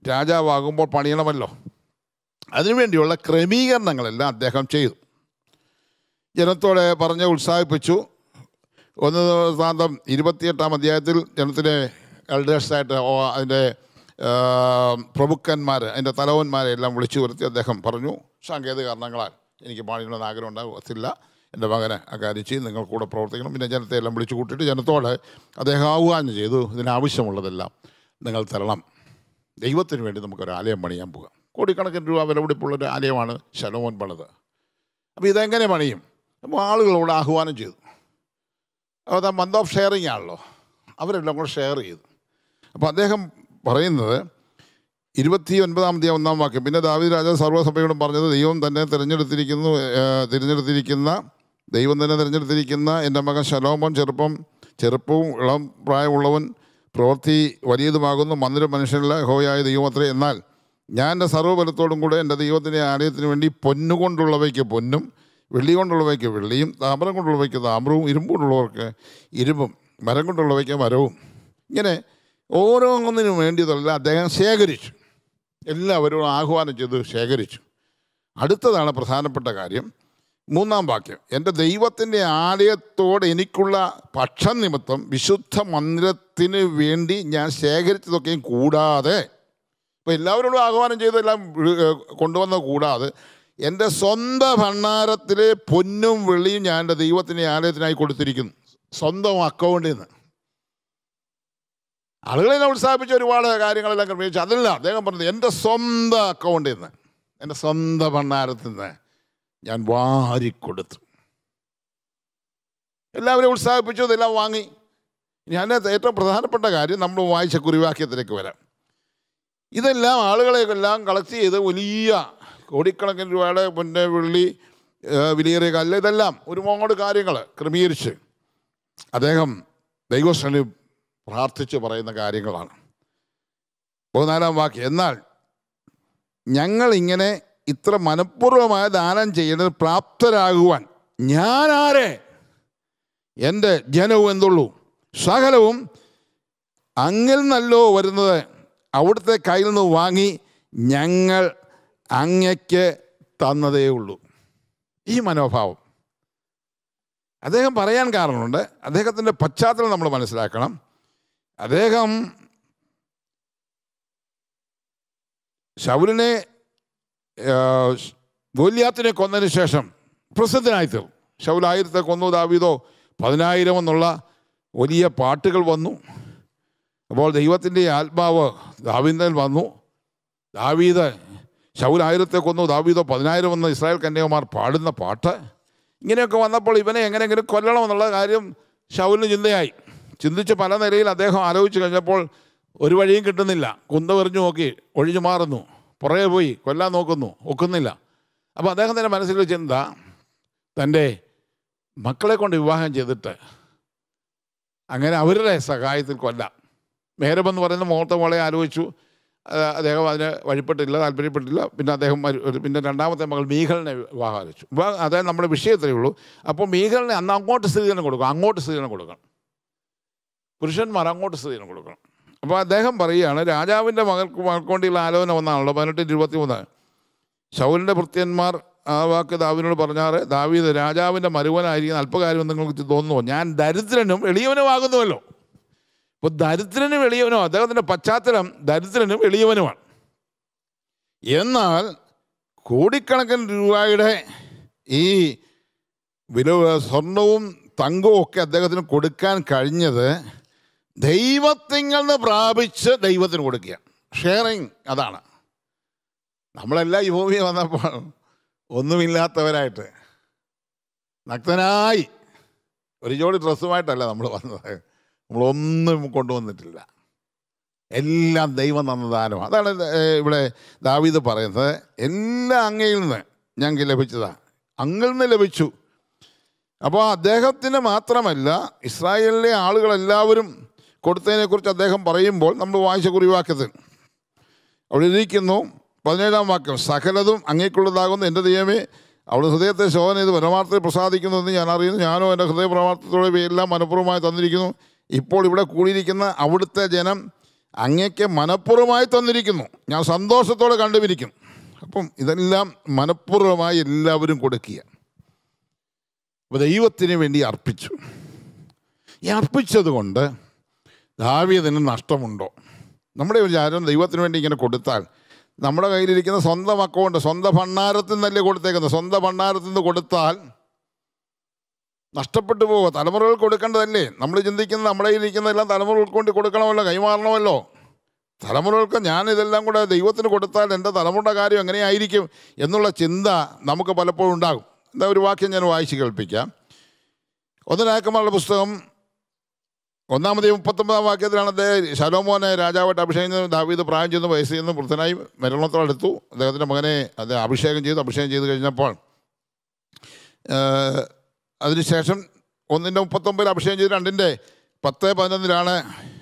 രാജാവാകുമ്പോൾ പണിയണമല്ലോ അതിനുവേണ്ടിയുള്ള ക്രമീകരണങ്ങളെല്ലാം അദ്ദേഹം ചെയ്തു ജനത്തോടെ പറഞ്ഞ് ഉത്സാഹിപ്പിച്ചു ഒന്ന് സാന്തം ഇരുപത്തിയെട്ടാം അധ്യായത്തിൽ ജനത്തിലെ എൽഡേഴ്സായിട്ട് ഓ അതിൻ്റെ പ്രഭുക്കന്മാർ അതിൻ്റെ തലവന്മാരെ എല്ലാം വിളിച്ചു വരുത്തി അദ്ദേഹം പറഞ്ഞു സാങ്കേതിക കാരണങ്ങളാൽ എനിക്ക് പാടിക്കണമെന്ന് ആഗ്രഹം ഉണ്ടാകത്തില്ല എൻ്റെ മകനെ ആ കാര്യം ചെയ്ത് നിങ്ങൾ കൂടെ പ്രവർത്തിക്കണം പിന്നെ ജനത്തെ എല്ലാം വിളിച്ചു കൂട്ടിയിട്ട് ജനത്തോട് അദ്ദേഹം ആഹ്വാനം ചെയ്തു ഇതിനാവശ്യമുള്ളതെല്ലാം നിങ്ങൾ തരണം ദൈവത്തിന് വേണ്ടി നമുക്കൊരു ആലയം പണിയാൻ പോകാം കോടിക്കണക്കിന് രൂപ വിലപിടിപ്പുള്ളൊരു ആലയമാണ് ശലോമോൻ പണിത് അപ്പോൾ ഇതെങ്ങനെ പണിയും അപ്പോൾ ആളുകളോട് ആഹ്വാനം ചെയ്തു അത് മന്ത് ഓഫ് ഷെയറിങ് ആണല്ലോ അവരെല്ലാം കൂടെ ഷെയർ ചെയ്തു അപ്പോൾ അദ്ദേഹം പറയുന്നത് ഇരുപത്തി ഒൻപതാം തീയതി ഒന്നാം വാക്യം പിന്നെ ദാവീദ് രാജാവ് സർവ്വസഭയോടും പറഞ്ഞത് ദൈവം തന്നെ തിരഞ്ഞെടുത്തിരിക്കുന്നു ഏഹ്, തിരഞ്ഞെടുത്തിരിക്കുന്ന ദൈവം തന്നെ തിരഞ്ഞെടുത്തിരിക്കുന്ന എൻ്റെ മകൻ ശലോമോൻ ചെറുപ്പം ചെറുപ്പവും ഇളം പ്രായമുള്ളവൻ പ്രവൃത്തി വലിയതുമാകുന്നു മന്ദിര മനുഷ്യനുള്ള ഹോയായ ദൈവമത്രേ എന്നാൽ ഞാൻ എൻ്റെ സർവ്വബലത്തോടും കൂടെ എൻ്റെ ദൈവത്തിൻ്റെ ആലയത്തിന് വേണ്ടി പൊന്നുകൊണ്ടുള്ളവയ്ക്ക് പൊന്നും വെള്ളി കൊണ്ടുള്ളവയ്ക്ക് വെള്ളിയും താമ്രം കൊണ്ടുള്ളവയ്ക്ക് താമ്രവും ഇരുമ്പ് കൊണ്ടുള്ളവർക്ക് ഇരുമ്പും മരം കൊണ്ടുള്ളവയ്ക്ക് മരവും ഇങ്ങനെ ഓരോന്നിനും വേണ്ടിയതെല്ലാം അദ്ദേഹം ശേഖരിച്ചു എല്ലാവരും ആഹ്വാനം ചെയ്ത് ശേഖരിച്ചു അടുത്തതാണ് പ്രധാനപ്പെട്ട കാര്യം മൂന്നാം വാക്യം എൻ്റെ ദൈവത്തിൻ്റെ ആലയത്തോട് എനിക്കുള്ള പക്ഷം നിമിത്തം വിശുദ്ധ മന്ദിരത്തിന് വേണ്ടി ഞാൻ ശേഖരിച്ചതൊക്കെയും കൂടാതെ ഇപ്പോൾ എല്ലാവരോടും ആഹ്വാനം ചെയ്തെല്ലാം വി- ഏഹ് കൊണ്ടുവന്ന കൂടാതെ എൻ്റെ സ്വന്തം ഭണ്ണാരത്തിലെ പൊന്നും വെള്ളിയും ഞാൻ എൻ്റെ ദൈവത്തിൻ്റെ ആലയത്തിനായി കൊടുത്തിരിക്കുന്നു സ്വന്തം അക്കൗണ്ടിൽ നിന്ന് ആളുകളെല്ലാം ഉത്സാഹിപ്പിച്ച ഒരുപാട് കാര്യങ്ങളെല്ലാം ക്രമീകരിച്ചു അതല്ല അദ്ദേഹം പറഞ്ഞത് എൻ്റെ സ്വന്തം അക്കൗണ്ടിൽ നിന്ന് എൻ്റെ സ്വന്തം ഭണ്ണാരത്തിൽ നിന്ന് ഞാൻ വാരിക്കൊടുത്തു എല്ലാവരെയും ഉത്സാഹിപ്പിച്ചു ഇതെല്ലാം വാങ്ങി ഇനി അതിനകത്ത് ഏറ്റവും പ്രധാനപ്പെട്ട കാര്യം നമ്മൾ വായിച്ച കുറിവാക്യത്തിലേക്ക് വരാം ഇതെല്ലാം ആളുകളെല്ലാം കളക്ട് ചെയ്ത് വലിയ കോടിക്കണക്കിന് രൂപയുടെ പൊന്നെ വെള്ളി ഏഹ് വിലയേറിയ കല്ല് ഇതെല്ലാം ഒരുപാട് കാര്യങ്ങൾ ക്രമീകരിച്ച് അദ്ദേഹം ദൈവശ്രേണി പ്രാർത്ഥിച്ച് പറയുന്ന കാര്യങ്ങളാണ് പതിനാലാം വാക്യം എന്നാൽ ഞങ്ങൾ ഇങ്ങനെ ഇത്ര മനഃപൂർവമായ ദാനം ചെയ്യുന്നത് പ്രാപ്തരാകുവാൻ ഞാൻ ആരെ എൻ്റെ ജനവും എന്തുള്ളൂ സകലവും അങ്ങിൽ നല്ലോ വരുന്നത് അവിടുത്തെ കയ്യിൽ നിന്ന് വാങ്ങി ഞങ്ങൾ അങ്ങയ്ക്ക് തന്നതേ ഉള്ളൂ ഈ മനോഭാവം അദ്ദേഹം പറയാൻ കാരണമുണ്ട് അദ്ദേഹത്തിൻ്റെ പശ്ചാത്തലം നമ്മൾ മനസ്സിലാക്കണം അദ്ദേഹം ശൗലിനെ ഗോല്യാത്തിനെ കൊന്നതിന് ശേഷം പ്രസിദ്ധനായി തീർന്നു ശൗൽ ആയിരത്തെ കൊന്നു ദാവീദോ പതിനായിരം എന്നുള്ള വലിയ പാട്ടുകൾ വന്നു അപ്പോൾ ദൈവത്തിൻ്റെ ആത്മാവ് ദാവീദിൽ വന്നു ദാവീദ് ശൗൽ ആയിരത്തെ കൊന്നു ദാവീദോ പതിനായിരം എന്ന ഇസ്രായേൽ കന്യകമാർ പാടുന്ന പാട്ട് ഇങ്ങനെയൊക്കെ വന്നപ്പോൾ ഇവനെ എങ്ങനെയെങ്കിലും കൊല്ലണമെന്നുള്ള കാര്യം ശൗലിന് ചിന്തയായി ചിന്തിച്ച് പല നിലയിൽ അദ്ദേഹം ആലോചിച്ച് കഴിഞ്ഞപ്പോൾ ഒരു വഴിയും കിട്ടുന്നില്ല കുന്തവെറിഞ്ഞു നോക്കി ഒഴിഞ്ഞു മാറുന്നു പുറകെ പോയി കൊല്ലാൻ നോക്കുന്നു ഒക്കുന്നില്ല അപ്പോൾ അദ്ദേഹത്തിൻ്റെ മനസ്സിൽ ചിന്ത തൻ്റെ മക്കളെ കൊണ്ട് വിവാഹം ചെയ്തിട്ട് അങ്ങനെ അവരുടെ സഹായത്തിൽ കൊല്ലാം മേരബ് എന്ന് പറയുന്ന മുഹൂർത്ത മോളെ ആലോചിച്ചു ആ, അദ്ദേഹം അതിന് വഴിപ്പെട്ടില്ല താല്പര്യപ്പെട്ടില്ല പിന്നെ അദ്ദേഹം മരു- ഒരു- പിന്നെ രണ്ടാമത്തെ മകൾ മീഖലിനെ വിവാഹം ആലോചിച്ചു വിവാഹം അതായത് നമ്മുടെ വിഷയത്തിലേ ഉള്ളൂ അപ്പോൾ മീഖലിനെ അന്ന് അങ്ങോട്ട് സ്ത്രീധനം കൊടുക്കണം അങ്ങോട്ട് സ്ത്രീധനം കൊടുക്കണം പുരുഷന്മാർ അങ്ങോട്ട് സ്ത്രീധനം കൊടുക്കണം അപ്പോൾ അദ്ദേഹം പറയുകയാണ് രാജാവിൻ്റെ മകൾക്ക് മകൾക്ക് വേണ്ടിയുള്ള ആലോചന ഒന്നാണല്ലോ പതിനെട്ട് ഇരുപത്തി മൂന്ന് ശൗലിൻ്റെ ഭൃത്യന്മാർ ആ വാക്ക് ദാവിനോട് പറഞ്ഞാറ് ദാവീദ് രാജാവിൻ്റെ മരുവനായിരിക്കുന്ന അല്പകാര്യം നിങ്ങൾക്ക് തോന്നുന്നു ഞാൻ ദരിദ്രനും എളിയവനുമാകുന്നുവല്ലോ ഇപ്പോൾ ദരിദ്രനും എളിയവനോ അദ്ദേഹത്തിൻ്റെ പശ്ചാത്തലം ദരിദ്രനും എളിയവനുമാണ് എന്നാൽ കോടിക്കണക്കിന് രൂപയുടെ ഈ വില സ്വർണവും തങ്കവും ഒക്കെ അദ്ദേഹത്തിന് കൊടുക്കാൻ കഴിഞ്ഞത് ദൈവത്തിങ്കിൽ നിന്ന് പ്രാപിച്ച് ദൈവത്തിന് കൊടുക്കുക ഷെയറിങ് അതാണ് നമ്മളെല്ലാം ഈ ഭൂമിയിൽ വന്നപ്പോൾ ഒന്നുമില്ലാത്തവരായിട്ട് നഗ്നനായി ഒരു ജോഡി ഡ്രസ്സുമായിട്ടല്ല നമ്മൾ വന്നത് നമ്മളൊന്നും കൊണ്ടുവന്നിട്ടില്ല എല്ലാം ദൈവം തന്ന ദാനമാണ് അതാണ് ഏഹ്, ഇവിടെ ദാവീദ് പറയുന്നത് എല്ലാം അങ്ങയിൽ നിന്ന് ഞങ്ങൾക്ക് ലഭിച്ചതാണ് അങ്ങിൽ നിന്ന് ലഭിച്ചു അപ്പോൾ അദ്ദേഹത്തിന് മാത്രമല്ല ഇസ്രായേലിലെ ആളുകളെല്ലാവരും കൊടുത്തതിനെക്കുറിച്ച് അദ്ദേഹം പറയുമ്പോൾ നമ്മൾ വായിച്ച കുറിവാക്യത്തിൽ അവിടെ ഇരിക്കുന്നു പതിനേഴാം വാക്യം സകലതും അങ്ങേക്കുള്ളതാകുന്നു എൻ്റെ ദൈവമേ അവിടെ ഹൃദയത്തെ ശോധന ചെയ്ത് പരമാർത്ഥത്തിൽ പ്രസാദിക്കുന്നു എന്ന് ഞാൻ അറിയുന്നു ഞാനോ എൻ്റെ ഹൃദയ പ്രമാർത്ഥത്തോടെ ഇവയെല്ലാം മനഃപൂർവ്വമായി തന്നിരിക്കുന്നു ഇപ്പോൾ ഇവിടെ കൂടിയിരിക്കുന്ന അവിടുത്തെ ജനം അങ്ങയ്ക്ക് മനഃപൂർവ്വമായി തന്നിരിക്കുന്നു ഞാൻ സന്തോഷത്തോടെ കണ്ടുപിരിക്കും അപ്പം ഇതെല്ലാം മനഃപൂർവ്വമായി എല്ലാവരും കൊടുക്കുക അപ്പോൾ ദൈവത്തിന് വേണ്ടി അർപ്പിച്ചു ഈ അർപ്പിച്ചത് കൊണ്ട് ദാവീദിന് നഷ്ടമുണ്ടോ നമ്മുടെ വിചാരം ദൈവത്തിന് വേണ്ടി ഇങ്ങനെ കൊടുത്താൽ നമ്മുടെ കയ്യിലിരിക്കുന്ന സ്വന്തം അക്കൗണ്ട് സ്വന്തം ഭണ്ണാരത്തിൽ നിന്നല്ലേ കൊടുത്തേക്കുന്നത് സ്വന്തം ഭണ്ണാരത്തിൽ നിന്ന് കൊടുത്താൽ നഷ്ടപ്പെട്ടു പോകുക തലമുറകൾ കൊടുക്കേണ്ടതല്ലേ നമ്മൾ ചിന്തിക്കുന്നത് നമ്മുടെ കയ്യിലിരിക്കുന്നതെല്ലാം തലമുറകൾക്ക് വേണ്ടി കൊടുക്കണമല്ലോ കൈമാറണമല്ലോ തലമുറകൾക്ക് ഞാൻ ഇതെല്ലാം കൂടെ ദൈവത്തിന് കൊടുത്താൽ എൻ്റെ തലമുറയുടെ കാര്യം എങ്ങനെയായിരിക്കും എന്നുള്ള ചിന്ത നമുക്ക് പലപ്പോഴും ഉണ്ടാകും എന്താ ഒരു വാക്യം ഞാൻ വായിച്ച് കേൾപ്പിക്കാം ഒന്നിനാക്കന്മാരുടെ പുസ്തകം ഒന്നാമത് മുപ്പത്തൊമ്പതാം വാക്യത്തിലാണ് അദ്ദേഹം ശലോമോനെ രാജാവായിട്ട് അഭിഷേകം ചെയ്ത് ദാവീദ് പ്രായം ചെന്ന് വയസ്സ് ചെന്ന് വൃദ്ധനായി മരണത്തോടെടുത്തു അദ്ദേഹത്തിൻ്റെ മകനെ അത് അഭിഷേകം ചെയ്തു അഭിഷേകം ചെയ്ത് കഴിഞ്ഞപ്പോൾ ഏഹ്, അതിനുശേഷം ഒന്നിൻ്റെ മുപ്പത്തൊമ്പതിൽ അഭിഷേകം ചെയ്ത് രണ്ടിൻ്റെ പത്ത് പതിനൊന്നിലാണ്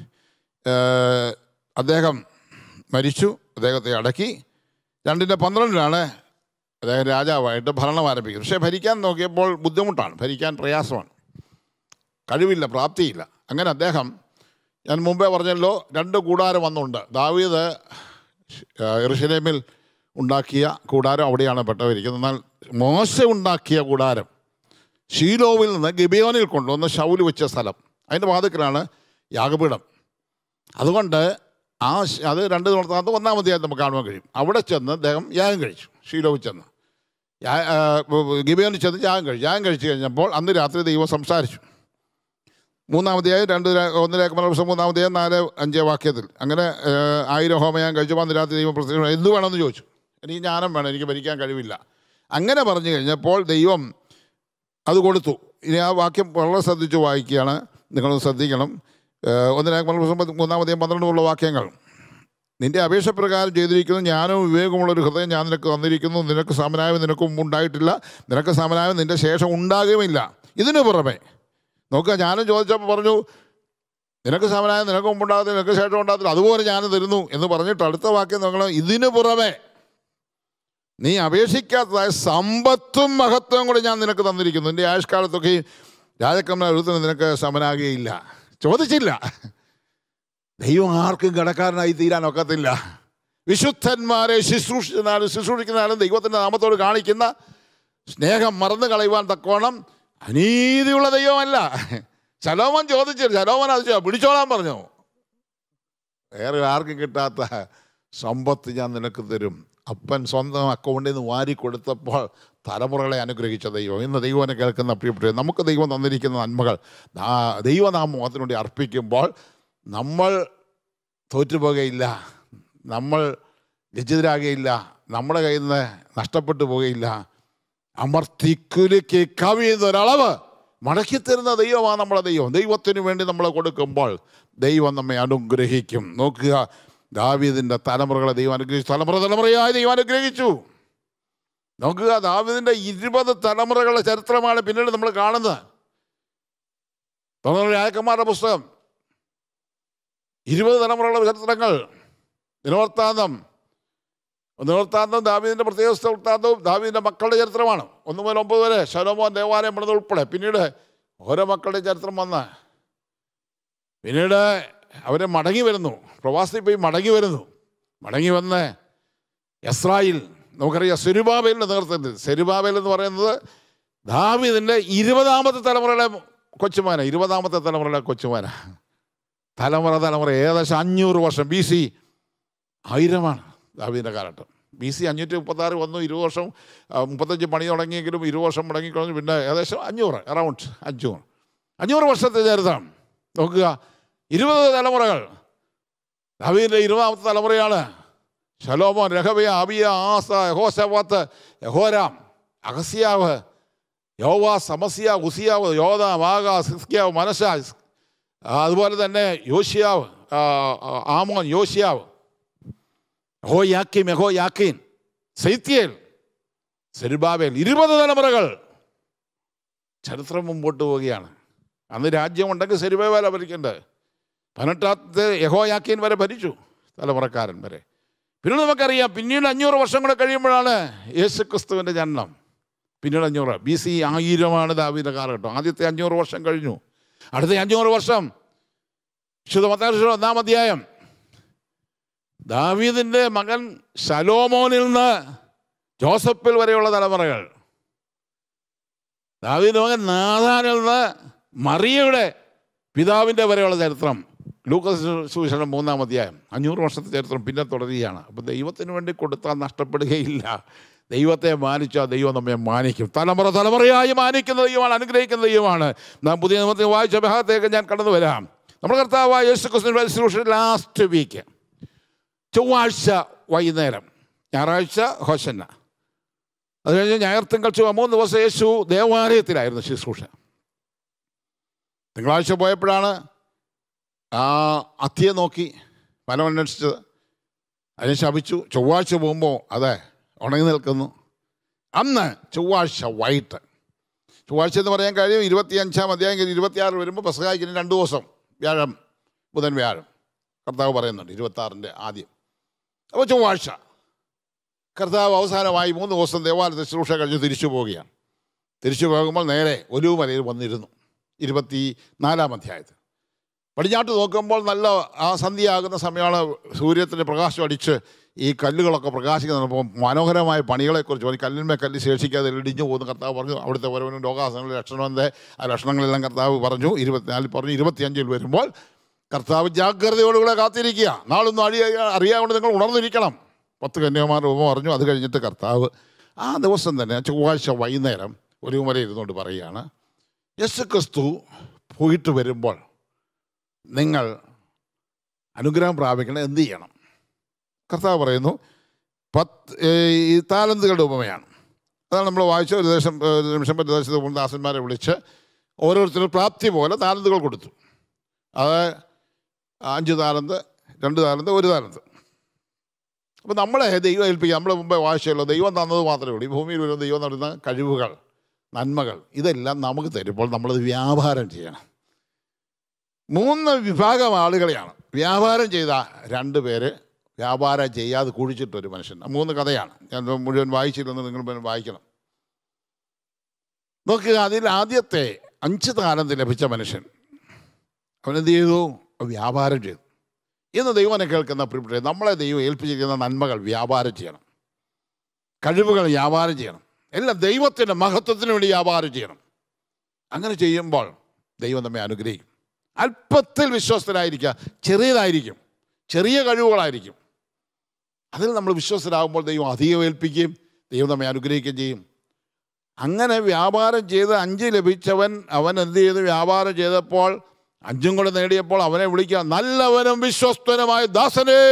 ഏഹ്, അദ്ദേഹം മരിച്ചു അദ്ദേഹത്തെ അടക്കി രണ്ടിൻ്റെ പന്ത്രണ്ടിലാണ് അദ്ദേഹം രാജാവായിട്ട് ഭരണം ആരംഭിക്കുന്നത് പക്ഷേ ഭരിക്കാൻ നോക്കിയപ്പോൾ ബുദ്ധിമുട്ടാണ് ഭരിക്കാൻ പ്രയാസമാണ് കഴിവില്ല പ്രാപ്തിയില്ല അങ്ങനെ അദ്ദേഹം ഞാൻ മുമ്പേ പറഞ്ഞല്ലോ രണ്ട് കൂടാരം വന്നുണ്ട് ദാവീദ് എറുഷലേമിൽ ഉണ്ടാക്കിയ കൂടാരം അവിടെയാണ് പെട്ടവരിക്കുന്നത് എന്നാൽ മോശ ഉണ്ടാക്കിയ കൂടാരം ഷീലോവിൽ നിന്ന് ഗിബിയോനിൽ കൊണ്ടുവന്ന് ഷൗല് വെച്ച സ്ഥലം അതിൻ്റെ വാതിക്കലാണ് യാഗപീഠം അതുകൊണ്ട് ആ ശ- അത് രണ്ട് നടത്താത്ത ഒന്നാമതെയായി നമുക്ക് കാണുവാൻ കഴിയും അവിടെ ചെന്ന് അദ്ദേഹം യാഗം കഴിച്ചു ഷീലോവിൽ ചെന്ന് യാ- ആ, ഗിബിയോനിൽ ചെന്ന് യാഗം കഴിച്ചു യാഗം കഴിച്ചു കഴിഞ്ഞപ്പോൾ അന്ന് രാത്രി ദൈവം സംസാരിച്ചു മൂന്നാമതെയായി രണ്ട് ര- ഒന്നിലേക്ക് ദിവസം മൂന്നാമതെയായി നാല് അഞ്ച് വാക്യത്തിൽ അങ്ങനെ ഏഹ്, ആയിരം ഹോമയാൻ കഴിച്ചപ്പോൾ അന്ന് രാത്രി ദൈവം പ്രത്യേകം എന്ത് വേണമെന്ന് ചോദിച്ചു എനിക്ക് ജ്ഞാനം വേണം എനിക്ക് ഭരിക്കാൻ കഴിവില്ല അങ്ങനെ പറഞ്ഞു കഴിഞ്ഞപ്പോൾ ദൈവം അത് കൊടുത്തു ഇനി ആ വാക്യം വളരെ ശ്രദ്ധിച്ച് വായിക്കുകയാണ് നിങ്ങളൊന്ന് ശ്രദ്ധിക്കണം ഏഹ്, ഒന്നിലേക്ക് ദിവസം മൂന്നാമതെയും പന്ത്രണ്ടുമുള്ള വാക്യങ്ങൾ നിന്റെ അപേക്ഷ പ്രകാരം ചെയ്തിരിക്കുന്നു ജ്ഞാനവും വിവേകമുള്ള ഒരു ഹൃദയം ഞാൻ നിനക്ക് തന്നിരിക്കുന്നു നിനക്ക് സമനായം നിനക്ക് മുമ്പ് ഉണ്ടായിട്ടില്ല നിനക്ക് സമനായം നിന്റെ ശേഷം ഉണ്ടാകുകയുമില്ല ഇതിനു പുറമെ നോക്കുക ഞാനും ചോദിച്ചപ്പോൾ പറഞ്ഞു നിനക്ക് സമനായം നിനക്ക് മുമ്പുണ്ടാകത്തില്ല നിനക്ക് ശേഷം ഉണ്ടാകത്തില്ല അതുപോലെ ഞാൻ തരുന്നു എന്ന് പറഞ്ഞിട്ട് അടുത്ത വാക്യം നോക്കണം ഇതിനു പുറമെ നീ അപേക്ഷിക്കാത്തതായ സമ്പത്തും മഹത്വവും കൂടി ഞാൻ നിനക്ക് തന്നിരിക്കുന്നു നിന്റെ ആയുഷ്കാലത്തൊക്കെ രാജക്കന്മാർ ഒരുത്തനും നിനക്ക് സമനാകുകയില്ല ചോദിച്ചില്ല ദൈവം ആർക്കും കടക്കാരനായി തീരാൻ ഒക്കത്തില്ല വിശുദ്ധന്മാരെ ശുശ്രൂഷിച്ചാലും ശുശ്രൂഷിക്കുന്നാലും ദൈവത്തിൻ്റെ നാമത്തോട് കാണിക്കുന്ന സ്നേഹം മറന്നു കളയുവാൻ തക്കോണം അനീതിയുള്ള ദൈവമല്ല ശലോമൻ ചോദിച്ചു ശലോമൻ അത് ചോ- പിടിച്ചോളാൻ പറഞ്ഞു വേറെ ആർക്കും കിട്ടാത്ത സമ്പത്ത് ഞാൻ നിനക്ക് തരും അപ്പൻ സ്വന്തം അക്കൗണ്ടിൽ നിന്ന് വാരി കൊടുത്തപ്പോൾ തലമുറകളെ അനുഗ്രഹിച്ച ദൈവം ഇന്ന് ദൈവനെ കേൾക്കുന്ന പ്രിയപ്പെട്ട നമുക്ക് ദൈവം തന്നിരിക്കുന്ന നന്മകൾ നാ- ദൈവനാമം അതിനുവേണ്ടി അർപ്പിക്കുമ്പോൾ നമ്മൾ തോറ്റുപോകുകയില്ല നമ്മൾ ലജ്ജിതരാകുകയില്ല നമ്മുടെ കയ്യിൽ നിന്ന് നഷ്ടപ്പെട്ടു പോകുകയില്ല അമർത്തിക്കുലുക്കി കവിയുന്ന ഒരളവ് മടക്കി തരുന്ന ദൈവമാണ് നമ്മുടെ ദൈവം ദൈവത്തിന് വേണ്ടി നമ്മൾ കൊടുക്കുമ്പോൾ ദൈവം നമ്മെ അനുഗ്രഹിക്കും നോക്കുക ദാവീദിൻ്റെ തലമുറകളെ ദൈവം അനുഗ്രഹിച്ചു തലമുറ തലമുറയായി ദൈവം അനുഗ്രഹിച്ചു നോക്കുക ദാവീദിൻ്റെ ഇരുപത് തലമുറകളുടെ ചരിത്രമാണ് പിന്നീട് നമ്മൾ കാണുന്നത് തലമുറ രാജക്കന്മാരുടെ പുസ്തകം ഇരുപത് തലമുറകളുടെ ചരിത്രങ്ങൾ ദിനവൃത്താന്തം നിവർത്താന്തം ദാവീദിൻ്റെ പ്രത്യേക വൃത്താന്തവും ദാവീദിൻ്റെ മക്കളുടെ ചരിത്രമാണ് ഒന്ന് മുതൽ ഒമ്പത് വരെ ശലോമോൻ ദേവാലയം പണിത് ഉൾപ്പെടെ പിന്നീട് ഓരോ മക്കളുടെ ചരിത്രം വന്ന് പിന്നീട് അവർ മടങ്ങി വരുന്നു പ്രവാസി പോയി മടങ്ങി വരുന്നു മടങ്ങി വന്ന് എസ്രായിൽ നമുക്കറിയാം സെരുബാബേലിൻ്റെ നേതൃത്വത്തിൽ സെരുബാബേൽ എന്ന് പറയുന്നത് ദാവീദിൻ്റെ ഇരുപതാമത്തെ തലമുറയുടെ കൊച്ചുമാന ഇരുപതാമത്തെ തലമുറയുടെ കൊച്ചുമാന തലമുറ തലമുറ ഏകദേശം അഞ്ഞൂറ് വർഷം ബി സി ആയിരമാണ് ദാവീദിൻ്റെ കാലഘട്ടം ബി സി അഞ്ഞൂറ്റി മുപ്പത്താറ് വന്നു ഇരുപത് വർഷം ആ, മുപ്പത്തഞ്ച് പണി തുടങ്ങിയെങ്കിലും ഇരുപത് വർഷം മുടങ്ങിക്കളഞ്ഞു പിന്നെ ഏകദേശം അഞ്ഞൂറ് അറൗണ്ട് അഞ്ഞൂറ് അഞ്ഞൂറ് വർഷത്തെ ചരിത്രം നോക്കുക ഇരുപത് തലമുറകൾ ദാവീദിൻ്റെ ഇരുപതാമത്തെ തലമുറയാണ് ശലോമോൻ രഹബിയ അബിയ ആസ യഹോശവാത്ത് യഹോരാം അഹസ്യാവ് യോവാ സമസ്യ ഉസിയാവ് യോദാം ആകാസ് ഹിസ്കിയാവ് മനശ അതുപോലെ തന്നെ യോഷിയാവ് ആ, ആ, ആമോൻ യോഷിയാവ് യഹോ യാക്കീം യഹോ യാക്കീൻ സൈത്യൽ സെരുബാബേൽ ഇരുപത് തലമുറകൾ ചരിത്രം മുമ്പോട്ട് പോവുകയാണ് അന്ന് രാജ്യമുണ്ടെങ്കിൽ സെരുബാബേല ഭരിക്കേണ്ടത് പതിനെട്ടാമത്തെ യഹോ യാക്കീൻ വരെ ഭരിച്ചു തലമുറക്കാരൻ വരെ പിന്നെ നമുക്കറിയാം പിന്നീട് അഞ്ഞൂറ് വർഷം കൂടെ കഴിയുമ്പോഴാണ് യേശു ക്രിസ്തുവിൻ്റെ ജനനം പിന്നീട് അഞ്ഞൂറ് ബി സി ആയിരമാണ് ദാവീൻ്റെ കാലഘട്ടം ആദ്യത്തെ അഞ്ഞൂറ് വർഷം കഴിഞ്ഞു അടുത്ത അഞ്ഞൂറ് വർഷം വിശുദ്ധ മത്തായി ഒന്നാം അധ്യായം ദാവീദിൻ്റെ മകൻ ശലോമോനിൽ നിന്ന് ജോസഫിൽ വരെയുള്ള തലമുറകൾ ദാവീദിൻ്റെ മകൻ നാഥാനിൽ നിന്ന് മറിയയുടെ പിതാവിൻ്റെ വരെയുള്ള ചരിത്രം ലൂക്കസ് സുവിശേഷം മൂന്നാം അധ്യായം അഞ്ഞൂറ് വർഷത്തെ ചരിത്രം പിന്നെ തുടരുകയാണ് അപ്പം ദൈവത്തിന് വേണ്ടി കൊടുത്താൽ നഷ്ടപ്പെടുകയില്ല ദൈവത്തെ മാനിച്ചാൽ ദൈവം നമ്മെ മാനിക്കും തലമുറ തലമുറയായി മാനിക്കുന്ന ദൈവമാണ് അനുഗ്രഹിക്കുന്ന ദൈവമാണ് നാം പുതിയ നിയമത്തിൽ വായിച്ച ഭാഗത്തേക്ക് ഞാൻ കടന്നു വരാം നമ്മുടെ കർത്താവായ യേശു ക്രിസ്തു ശുശ്രൂഷ ലാസ്റ്റ് വീക്ക് ചൊവ്വാഴ്ച വൈകുന്നേരം ഞായറാഴ്ച ഹോശന്ന അത് കഴിഞ്ഞ് ഞായർ തിങ്കൾ ചൊവ്വ മൂന്ന് ദിവസം യേശു ദേവാലയത്തിലായിരുന്നു ശുശ്രൂഷ തിങ്കളാഴ്ച പോയപ്പോഴാണ് ആ അത്തിയെ നോക്കി ഫലം അന്വേഷിച്ചത് അതിനെ ശപിച്ചു ചൊവ്വാഴ്ച പോകുമ്പോൾ അതെ ഉണങ്ങി നിൽക്കുന്നു അന്ന് ചൊവ്വാഴ്ച വൈകിട്ട് ചൊവ്വാഴ്ച എന്ന് പറയാൻ കഴിയും ഇരുപത്തി അഞ്ചാം അധ്യായം കഴിഞ്ഞ് ഇരുപത്തിയാറ് വരുമ്പോൾ പെസഹായിക്കിന് രണ്ട് ദിവസം വ്യാഴം ബുധൻ വ്യാഴം കർത്താവ് പറയുന്നുണ്ട് ഇരുപത്താറിൻ്റെ ആദ്യം അപ്പോൾ ചൊവ്വാഴ്ച കർത്താവ് അവസാനമായി മൂന്ന് ദിവസം ദേവാലയത്തെ ശുശ്രൂഷ കഴിഞ്ഞ് തിരിച്ചു പോവുകയാണ് തിരിച്ചു പോകുമ്പോൾ നേരെ ഒലുമലയിൽ വന്നിരുന്നു ഇരുപത്തി നാലാം അധ്യായത്തിൽ പടിഞ്ഞാട്ട് നോക്കുമ്പോൾ നല്ല ആ സന്ധ്യയാകുന്ന സമയമാണ് സൂര്യത്തിൻ്റെ പ്രകാശം അടിച്ച് ഈ കല്ലുകളൊക്കെ പ്രകാശിക്കുന്നപ്പോൾ മനോഹരമായ പണികളെക്കുറിച്ച് പറഞ്ഞു കല്ലിന്മേൽ കല്ല് ശേഷിക്കാതെ ഇടിഞ്ഞു പോകുന്ന കർത്താവ് പറഞ്ഞു അവിടുത്തെ ഓരോന്നും രോഗാസനങ്ങളുടെ ലക്ഷണമെന്ന് ആ ലക്ഷണങ്ങളെല്ലാം കർത്താവ് പറഞ്ഞു ഇരുപത്തിനാലിൽ പറഞ്ഞു ഇരുപത്തിയഞ്ചിൽ വരുമ്പോൾ കർത്താവ് ജാഗ്രതയോടുകൂടെ കാത്തിരിക്കുക നാളൊന്നും അഴിയ അറിയാകൊണ്ട് നിങ്ങൾ ഉണർന്നിരിക്കണം പത്ത് കന്യാകുമാർ ഉപമ പറഞ്ഞു അത് കഴിഞ്ഞിട്ട് കർത്താവ് ആ ദിവസം തന്നെ ചൊവ്വാഴ്ച വൈകുന്നേരം ഒരു വരെ ഇരുന്നുകൊണ്ട് പറയുകയാണ് യേശു ക്രിസ്തു പോയിട്ട് വരുമ്പോൾ നിങ്ങൾ അനുഗ്രഹം പ്രാപിക്കണം എന്ത് ചെയ്യണം കർത്താവ് പറയുന്നു പത്ത് ഏഹ് ഈ താലന്തുകളുടെ ഉപമയാണ് അതാണ് നമ്മൾ വായിച്ച ഒരു ദേശം ഒരു നിമിഷം ഒരു ദേശത്ത് ദാസന്മാരെ വിളിച്ച് ഓരോരുത്തരും പ്രാപ്തി പോലെ താലന്തുകൾ കൊടുത്തു അത് അഞ്ച് താലന്ത് രണ്ട് താലന്ത് ഒരു താലന്ത് അപ്പോൾ നമ്മളെ ദൈവം ഏൽപ്പിക്കുക നമ്മളെ മുമ്പേ വായിച്ചല്ലോ ദൈവം തന്നത് മാത്രമേ ഉള്ളൂ ഈ ഭൂമിയിൽ വരുന്ന ദൈവം നൽകുന്ന കഴിവുകൾ നന്മകൾ ഇതെല്ലാം നമുക്ക് തരുമ്പോൾ നമ്മളത് വ്യാപാരം ചെയ്യണം മൂന്ന് വിഭാഗം ആളുകളെയാണ് വ്യാപാരം ചെയ്ത രണ്ട് പേര് വ്യാപാരം ചെയ്യാതെ കുഴിച്ചിട്ടൊരു മനുഷ്യൻ ആ മൂന്ന് കഥയാണ് ഞാൻ മുഴുവൻ വായിച്ചില്ലെന്ന് നിങ്ങൾ മുഴുവൻ വായിക്കണം നോക്കുക അതിൽ ആദ്യത്തെ അഞ്ച് താലന്ത് ലഭിച്ച മനുഷ്യൻ അവനെന്ത് ചെയ്തു വ്യാപാരം ചെയ്തു ഇന്ന് ദൈവനെ കേൾക്കുന്ന പ്രിയപ്പെട്ട നമ്മളെ ദൈവം ഏൽപ്പിച്ചിരിക്കുന്ന നന്മകൾ വ്യാപാരം ചെയ്യണം കഴിവുകൾ വ്യാപാരം ചെയ്യണം എല്ലാം ദൈവത്തിൻ്റെ മഹത്വത്തിന് വേണ്ടി വ്യാപാരം ചെയ്യണം അങ്ങനെ ചെയ്യുമ്പോൾ ദൈവം നമ്മെ അനുഗ്രഹിക്കും അല്പത്തിൽ വിശ്വസ്തരായിരിക്കുക ചെറിയതായിരിക്കും ചെറിയ കഴിവുകളായിരിക്കും അതിൽ നമ്മൾ വിശ്വസ്തരാകുമ്പോൾ ദൈവം അധികം ഏൽപ്പിക്കുകയും ദൈവം നമ്മെ അനുഗ്രഹിക്കുകയും ചെയ്യും അങ്ങനെ വ്യാപാരം ചെയ്ത് അഞ്ച് ലഭിച്ചവൻ അവൻ എന്ത് ചെയ്തു വ്യാപാരം ചെയ്തപ്പോൾ അഞ്ചും കൂടെ നേടിയപ്പോൾ അവനെ വിളിക്കുക നല്ലവനും വിശ്വസ്തനുമായ ദാസനേ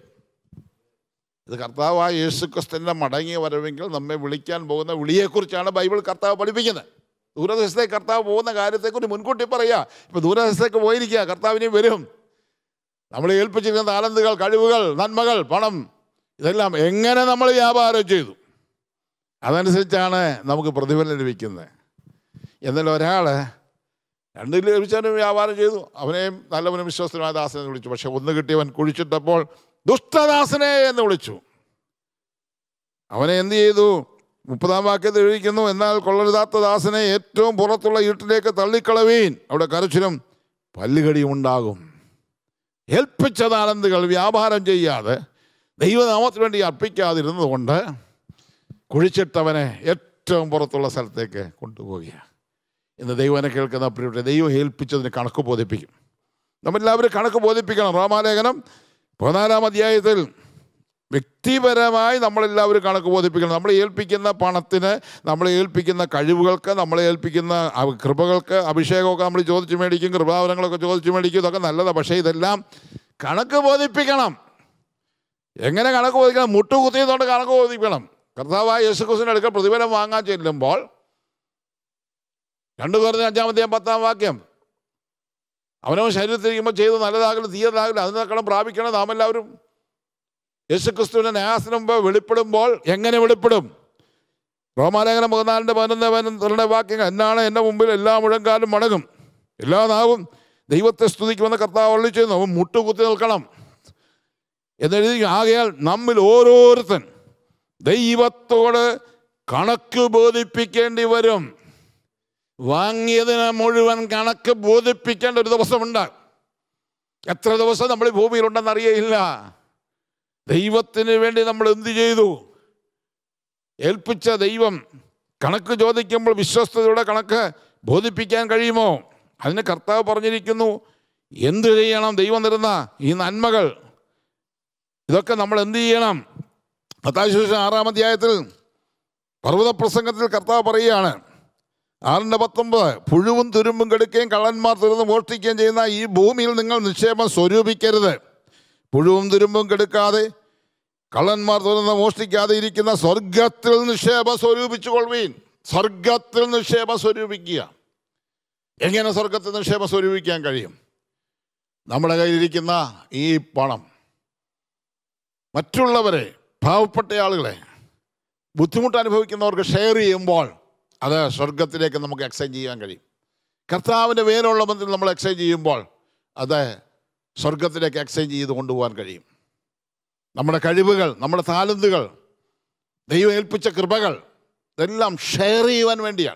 ഇത് കർത്താവായ യേശു ക്രിസ്തുവിൻ്റെ മടങ്ങിയ വരവെങ്കിൽ നമ്മെ വിളിക്കാൻ പോകുന്ന വിളിയെക്കുറിച്ചാണ് ബൈബിൾ കർത്താവ് പഠിപ്പിക്കുന്നത് ദൂരദേശത്തേക്ക് കർത്താവ് പോകുന്ന കാര്യത്തെക്കുറിച്ച് മുൻകൂട്ടി പറയുക ഇപ്പോൾ ദൂരദേശത്തേക്ക് പോയിരിക്കുക കർത്താവിനെ വരും നമ്മളെ ഏൽപ്പിച്ചിരിക്കുന്ന താലന്തുകൾ കഴിവുകൾ നന്മകൾ പണം ഇതെല്ലാം എങ്ങനെ നമ്മൾ വ്യാപാരം ചെയ്തു അതനുസരിച്ചാണ് നമുക്ക് പ്രതിഫലം ലഭിക്കുന്നത് എന്നാൽ ഒരാൾ രണ്ട് ലഭിച്ചവനും വ്യാപാരം ചെയ്തു അവനെയും നല്ലവനും വിശ്വസ്തനുമായ ദാസനെ വിളിച്ചു പക്ഷെ ഒന്ന് കിട്ടിയവൻ കുഴിച്ചിട്ടപ്പോൾ ദുഷ്ടദാസനെ എന്ന് വിളിച്ചു അവനെ എന്ത് ചെയ്തു മുപ്പതാം വാക്യത്തിൽ എഴുതിക്കുന്നു എന്നാൽ കൊള്ളരുതാത്ത ദാസനെ ഏറ്റവും പുറത്തുള്ള ഇരുട്ടിലേക്ക് തള്ളിക്കളവീൻ അവിടെ കരച്ചിലും പല്ലുകടിയും ഉണ്ടാകും ഏൽപ്പിച്ച താലന്തുകൾ വ്യാപാരം ചെയ്യാതെ ദൈവനാമത്തിന് വേണ്ടി അർപ്പിക്കാതിരുന്നതുകൊണ്ട് കുഴിച്ചിട്ടവനെ ഏറ്റവും പുറത്തുള്ള സ്ഥലത്തേക്ക് കൊണ്ടുപോവുകയാണ് ഇന്ന് ദൈവനെ കേൾക്കുന്ന പ്രിയപ്പെട്ട ദൈവം ഏൽപ്പിച്ചതിന് കണക്ക് ബോധിപ്പിക്കും നമ്മളെല്ലാവരും കണക്ക് ബോധിപ്പിക്കണം റോമാലേഖനം പതിനാലാം അധ്യായത്തിൽ വ്യക്തിപരമായി നമ്മളെല്ലാവരും കണക്ക് ബോധിപ്പിക്കണം നമ്മളെ ഏൽപ്പിക്കുന്ന പണത്തിന് നമ്മളെ ഏൽപ്പിക്കുന്ന കഴിവുകൾക്ക് നമ്മളെ ഏൽപ്പിക്കുന്ന അ- കൃപകൾക്ക് അഭിഷേകമൊക്കെ നമ്മൾ ചോദിച്ചു മേടിക്കും കൃപാവരങ്ങളൊക്കെ ചോദിച്ചു മേടിക്കും ഇതൊക്കെ നല്ലതാണ് പക്ഷേ ഇതെല്ലാം കണക്ക് ബോധിപ്പിക്കണം എങ്ങനെ കണക്ക് ബോധിക്കണം മുട്ടുകുത്തിയതുകൊണ്ട് കണക്ക് ബോധിപ്പിക്കണം കർത്താവായ യേശുക്രിസ്തുവിൻ്റെ അടുക്കൽ പ്രതിഫലം വാങ്ങാൻ ചെല്ലുമ്പോൾ രണ്ടു പേരുടെ അഞ്ചാമത്തെ പത്താം വാക്യം അവനവൻ ശരീരത്തിരിക്കുമ്പോൾ ചെയ്ത് നല്ലതാകില്ല തീയതാകില്ല അതിനേക്കാളും പ്രാപിക്കണം നാം എല്ലാവരും യേശുക്രിസ്തുവിൻ്റെ ന്യാസനം മുമ്പ് വെളിപ്പെടുമ്പോൾ എങ്ങനെ വെളിപ്പെടും റോമാലേഖനം പതിനാലിൻ്റെ പതിനൊന്ന് പതിനൊന്ന് വാക്യങ്ങൾ എന്നാണ് എൻ്റെ മുമ്പിൽ എല്ലാ മുഴങ്കാലും മടങ്ങും എല്ലാ നാവും ദൈവത്തെ സ്തുതിക്കുമെന്ന് കർത്താവ് അള്ളി ചെയ്യുന്നു അവൻ മുട്ടുകുത്തി നിൽക്കണം എന്നെഴുതി ആകയാൽ നമ്മിൽ ഓരോരുത്തൻ ദൈവത്തോട് കണക്ക് ബോധിപ്പിക്കേണ്ടി വരും വാങ്ങിയതിന് മുഴുവൻ കണക്ക് ബോധിപ്പിക്കേണ്ട ഒരു ദിവസമുണ്ട് എത്ര ദിവസം നമ്മൾ ഈ ഭൂമിയിലുണ്ടെന്ന് അറിയയില്ല ദൈവത്തിന് വേണ്ടി നമ്മൾ എന്ത് ചെയ്തു ഏൽപ്പിച്ച ദൈവം കണക്ക് ചോദിക്കുമ്പോൾ വിശ്വസ്തയുടെ കണക്ക് ബോധിപ്പിക്കാൻ കഴിയുമോ അതിന് കർത്താവ് പറഞ്ഞിരിക്കുന്നു എന്ത് ചെയ്യണം ദൈവം തരുന്ന ഈ നന്മകൾ ഇതൊക്കെ നമ്മൾ എന്ത് ചെയ്യണം പത്താശേഷം ആറാം അധ്യായത്തിൽ പർവ്വത പ്രസംഗത്തിൽ കർത്താവ് പറയുകയാണ് ആറിൻ്റെ പത്തൊമ്പത് പുഴുവും തുരുമ്പും കെടുക്കുകയും കള്ളന്മാർ തുറന്ന് മോഷ്ടിക്കുകയും ചെയ്യുന്ന ഈ ഭൂമിയിൽ നിങ്ങൾ നിക്ഷേപം സ്വരൂപിക്കരുത് പുഴുവും തുരുമ്പും കെടുക്കാതെ കള്ളന്മാർ തുറന്ന് മോഷ്ടിക്കാതെ ഇരിക്കുന്ന സ്വർഗത്തിൽ നിക്ഷേപം സ്വരൂപിച്ചു കൊള്ളുവീൻ സ്വർഗത്തിൽ നിക്ഷേപം സ്വരൂപിക്കുക എങ്ങനെ സ്വർഗത്തിൽ നിക്ഷേപം സ്വരൂപിക്കാൻ കഴിയും നമ്മുടെ കയ്യിലിരിക്കുന്ന ഈ പണം മറ്റുള്ളവരെ പാവപ്പെട്ട ആളുകളെ ബുദ്ധിമുട്ട് അനുഭവിക്കുന്നവർക്ക് ഷെയർ ചെയ്യുമ്പോൾ അത് സ്വർഗത്തിലേക്ക് നമുക്ക് എക്സൈജ് ചെയ്യാൻ കഴിയും കർത്താവിൻ്റെ വേരുള്ള ബന്ധത്തിൽ നമ്മൾ എക്സൈജ് ചെയ്യുമ്പോൾ അത് സ്വർഗത്തിലേക്ക് എക്സൈജ് ചെയ്ത് കൊണ്ടുപോകാൻ കഴിയും നമ്മുടെ കഴിവുകൾ നമ്മുടെ താലന്തുകൾ ദൈവം ഏൽപ്പിച്ച കൃപകൾ ഇതെല്ലാം ഷെയർ ചെയ്യുവാൻ വേണ്ടിയാണ്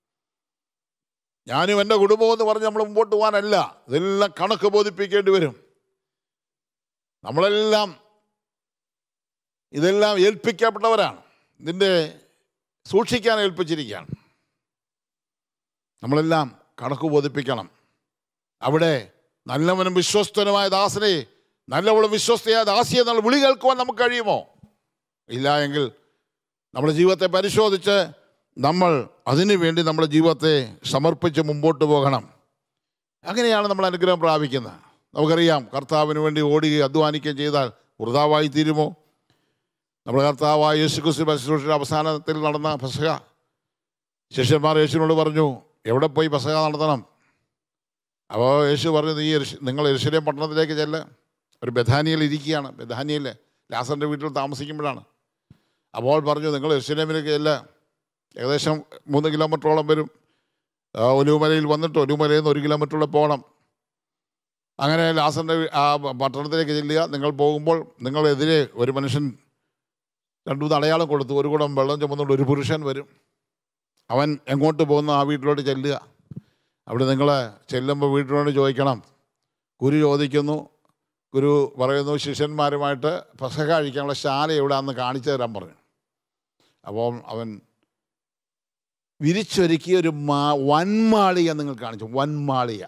ഞാനും എൻ്റെ കുടുംബവും എന്ന് പറഞ്ഞ് നമ്മൾ മുമ്പോട്ട് പോകാനല്ല ഇതെല്ലാം കണക്ക് ബോധിപ്പിക്കേണ്ടി വരും നമ്മളെല്ലാം ഇതെല്ലാം ഏൽപ്പിക്കപ്പെട്ടവരാണ് ഇതിൻ്റെ സൂക്ഷിക്കാൻ ഏൽപ്പിച്ചിരിക്കുകയാണ് നമ്മളെല്ലാം കണക്ക് ബോധിപ്പിക്കണം അവിടെ നല്ലവനും വിശ്വസ്തനുമായ ദാസനെ നല്ലവളും വിശ്വസ്തയായ ദാസിയെ എന്നുള്ള വിളി കേൾക്കുവാൻ നമുക്ക് കഴിയുമോ ഇല്ല എങ്കിൽ നമ്മുടെ ജീവിതത്തെ പരിശോധിച്ച് നമ്മൾ അതിനു വേണ്ടി നമ്മുടെ ജീവിതത്തെ സമർപ്പിച്ച് മുമ്പോട്ട് പോകണം അങ്ങനെയാണ് നമ്മൾ അനുഗ്രഹം പ്രാപിക്കുന്നത് നമുക്കറിയാം കർത്താവിന് വേണ്ടി ഓടുകയും അധ്വാനിക്കുകയും ചെയ്താൽ വൃതാവായി തീരുമോ നമ്മുടെ കർത്താവായ യേശു ക്രിസ്തു പരിശുദ്ധ അവസാനത്തിൽ നടന്ന പെസക ശിഷ്യന്മാർ യേശുവിനോട് പറഞ്ഞു എവിടെ പോയി പെസക നടത്തണം അപ്പോൾ യേശു പറഞ്ഞു നീ യെരൂശ- നിങ്ങൾ എരുശലേം പട്ടണത്തിലേക്ക് ചെല്ല് ഒരു ബഥാനിയിൽ ഇരിക്കുകയാണ് ബഥാനിയിൽ ലാസറിൻ്റെ വീട്ടിൽ താമസിക്കുമ്പോഴാണ് അപ്പോൾ പറഞ്ഞു നിങ്ങൾ എരുശലേമിലേക്ക് ചെല്ല് ഏകദേശം മൂന്ന് കിലോമീറ്ററോളം വരും ആ, ഒലുമലയിൽ വന്നിട്ട് ഒലുമലയിൽ നിന്ന് ഒരു കിലോമീറ്ററോളം പോകണം അങ്ങനെ ലാസറിൻ്റെ വീ- ആ പട്ടണത്തിലേക്ക് ചെല്ലുക നിങ്ങൾ പോകുമ്പോൾ നിങ്ങളെതിരെ ഒരു മനുഷ്യൻ രണ്ടു മൂന്ന് അടയാളം കൊടുത്തു ഒരു കുടം വെള്ളം ചുമന്നുകൊണ്ട് ഒരു പുരുഷൻ വരും അവൻ എങ്ങോട്ട് പോകുന്നു ആ വീട്ടിലോട്ട് ചെല്ലുക അവിടെ നിങ്ങൾ ചെല്ലുമ്പോൾ വീട്ടിലോട്ട് ചോദിക്കണം ഗുരു ചോദിക്കുന്നു ഗുരു പറയുന്നു ശിഷ്യന്മാരുമായിട്ട് പെസക കഴിക്കാനുള്ള ശാല എവിടെയാണെന്ന് കാണിച്ചു തരാൻ പറഞ്ഞു അപ്പോൾ അവൻ വിരിച്ചൊരുക്കിയ ഒരു മാ വൻമാളിക നിങ്ങൾ കാണിച്ചു വൻമാളിക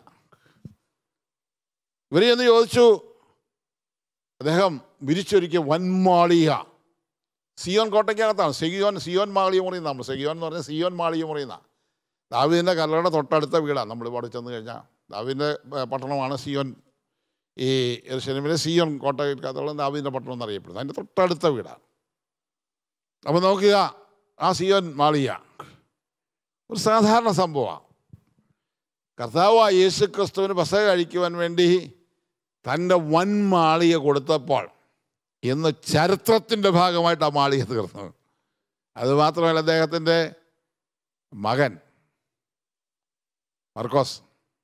ഇവർ ചെന്ന് ചോദിച്ചു അദ്ദേഹം വിരിച്ചൊരുക്കിയ വൻമാളിക സിയോൻ കോട്ടയ്ക്കകത്താണ് സിയോൻ സിയോൻ മാളിയ മുറിയുന്ന നമ്മൾ സിയോൻ എന്ന് പറഞ്ഞാൽ സിയോൻ മാളിയ മുറിയുന്ന ദാവീദിൻ്റെ കല്ലറയുടെ തൊട്ടടുത്ത വീടാണ് നമ്മൾ ഇവിടെ ചെന്ന് കഴിഞ്ഞാൽ ദാവീദിൻ്റെ ഏർ, പട്ടണമാണ് സിയോൻ ഈ എരുശലേമിലെ സിയോൻ കോട്ടയ്ക്കകത്തുള്ള ദാവീദിൻ്റെ പട്ടണം എന്നറിയപ്പെടുന്നത് അതിൻ്റെ തൊട്ടടുത്ത വീടാണ് അപ്പോൾ നോക്കുക ആ സിയോൻ മാളിയ ഒരു സാധാരണ സംഭവമാണ് കർത്താവ് യേശു ക്രിസ്തുവിന് പസ കഴിക്കുവാൻ വേണ്ടി തൻ്റെ വൻ മാളിക കൊടുത്തപ്പോൾ ഇന്ന് ചരിത്രത്തിൻ്റെ ഭാഗമായിട്ട് ആ മാളിക തീർന്നു അതുമാത്രമല്ല അദ്ദേഹത്തിൻ്റെ മകൻ മർക്കോസ്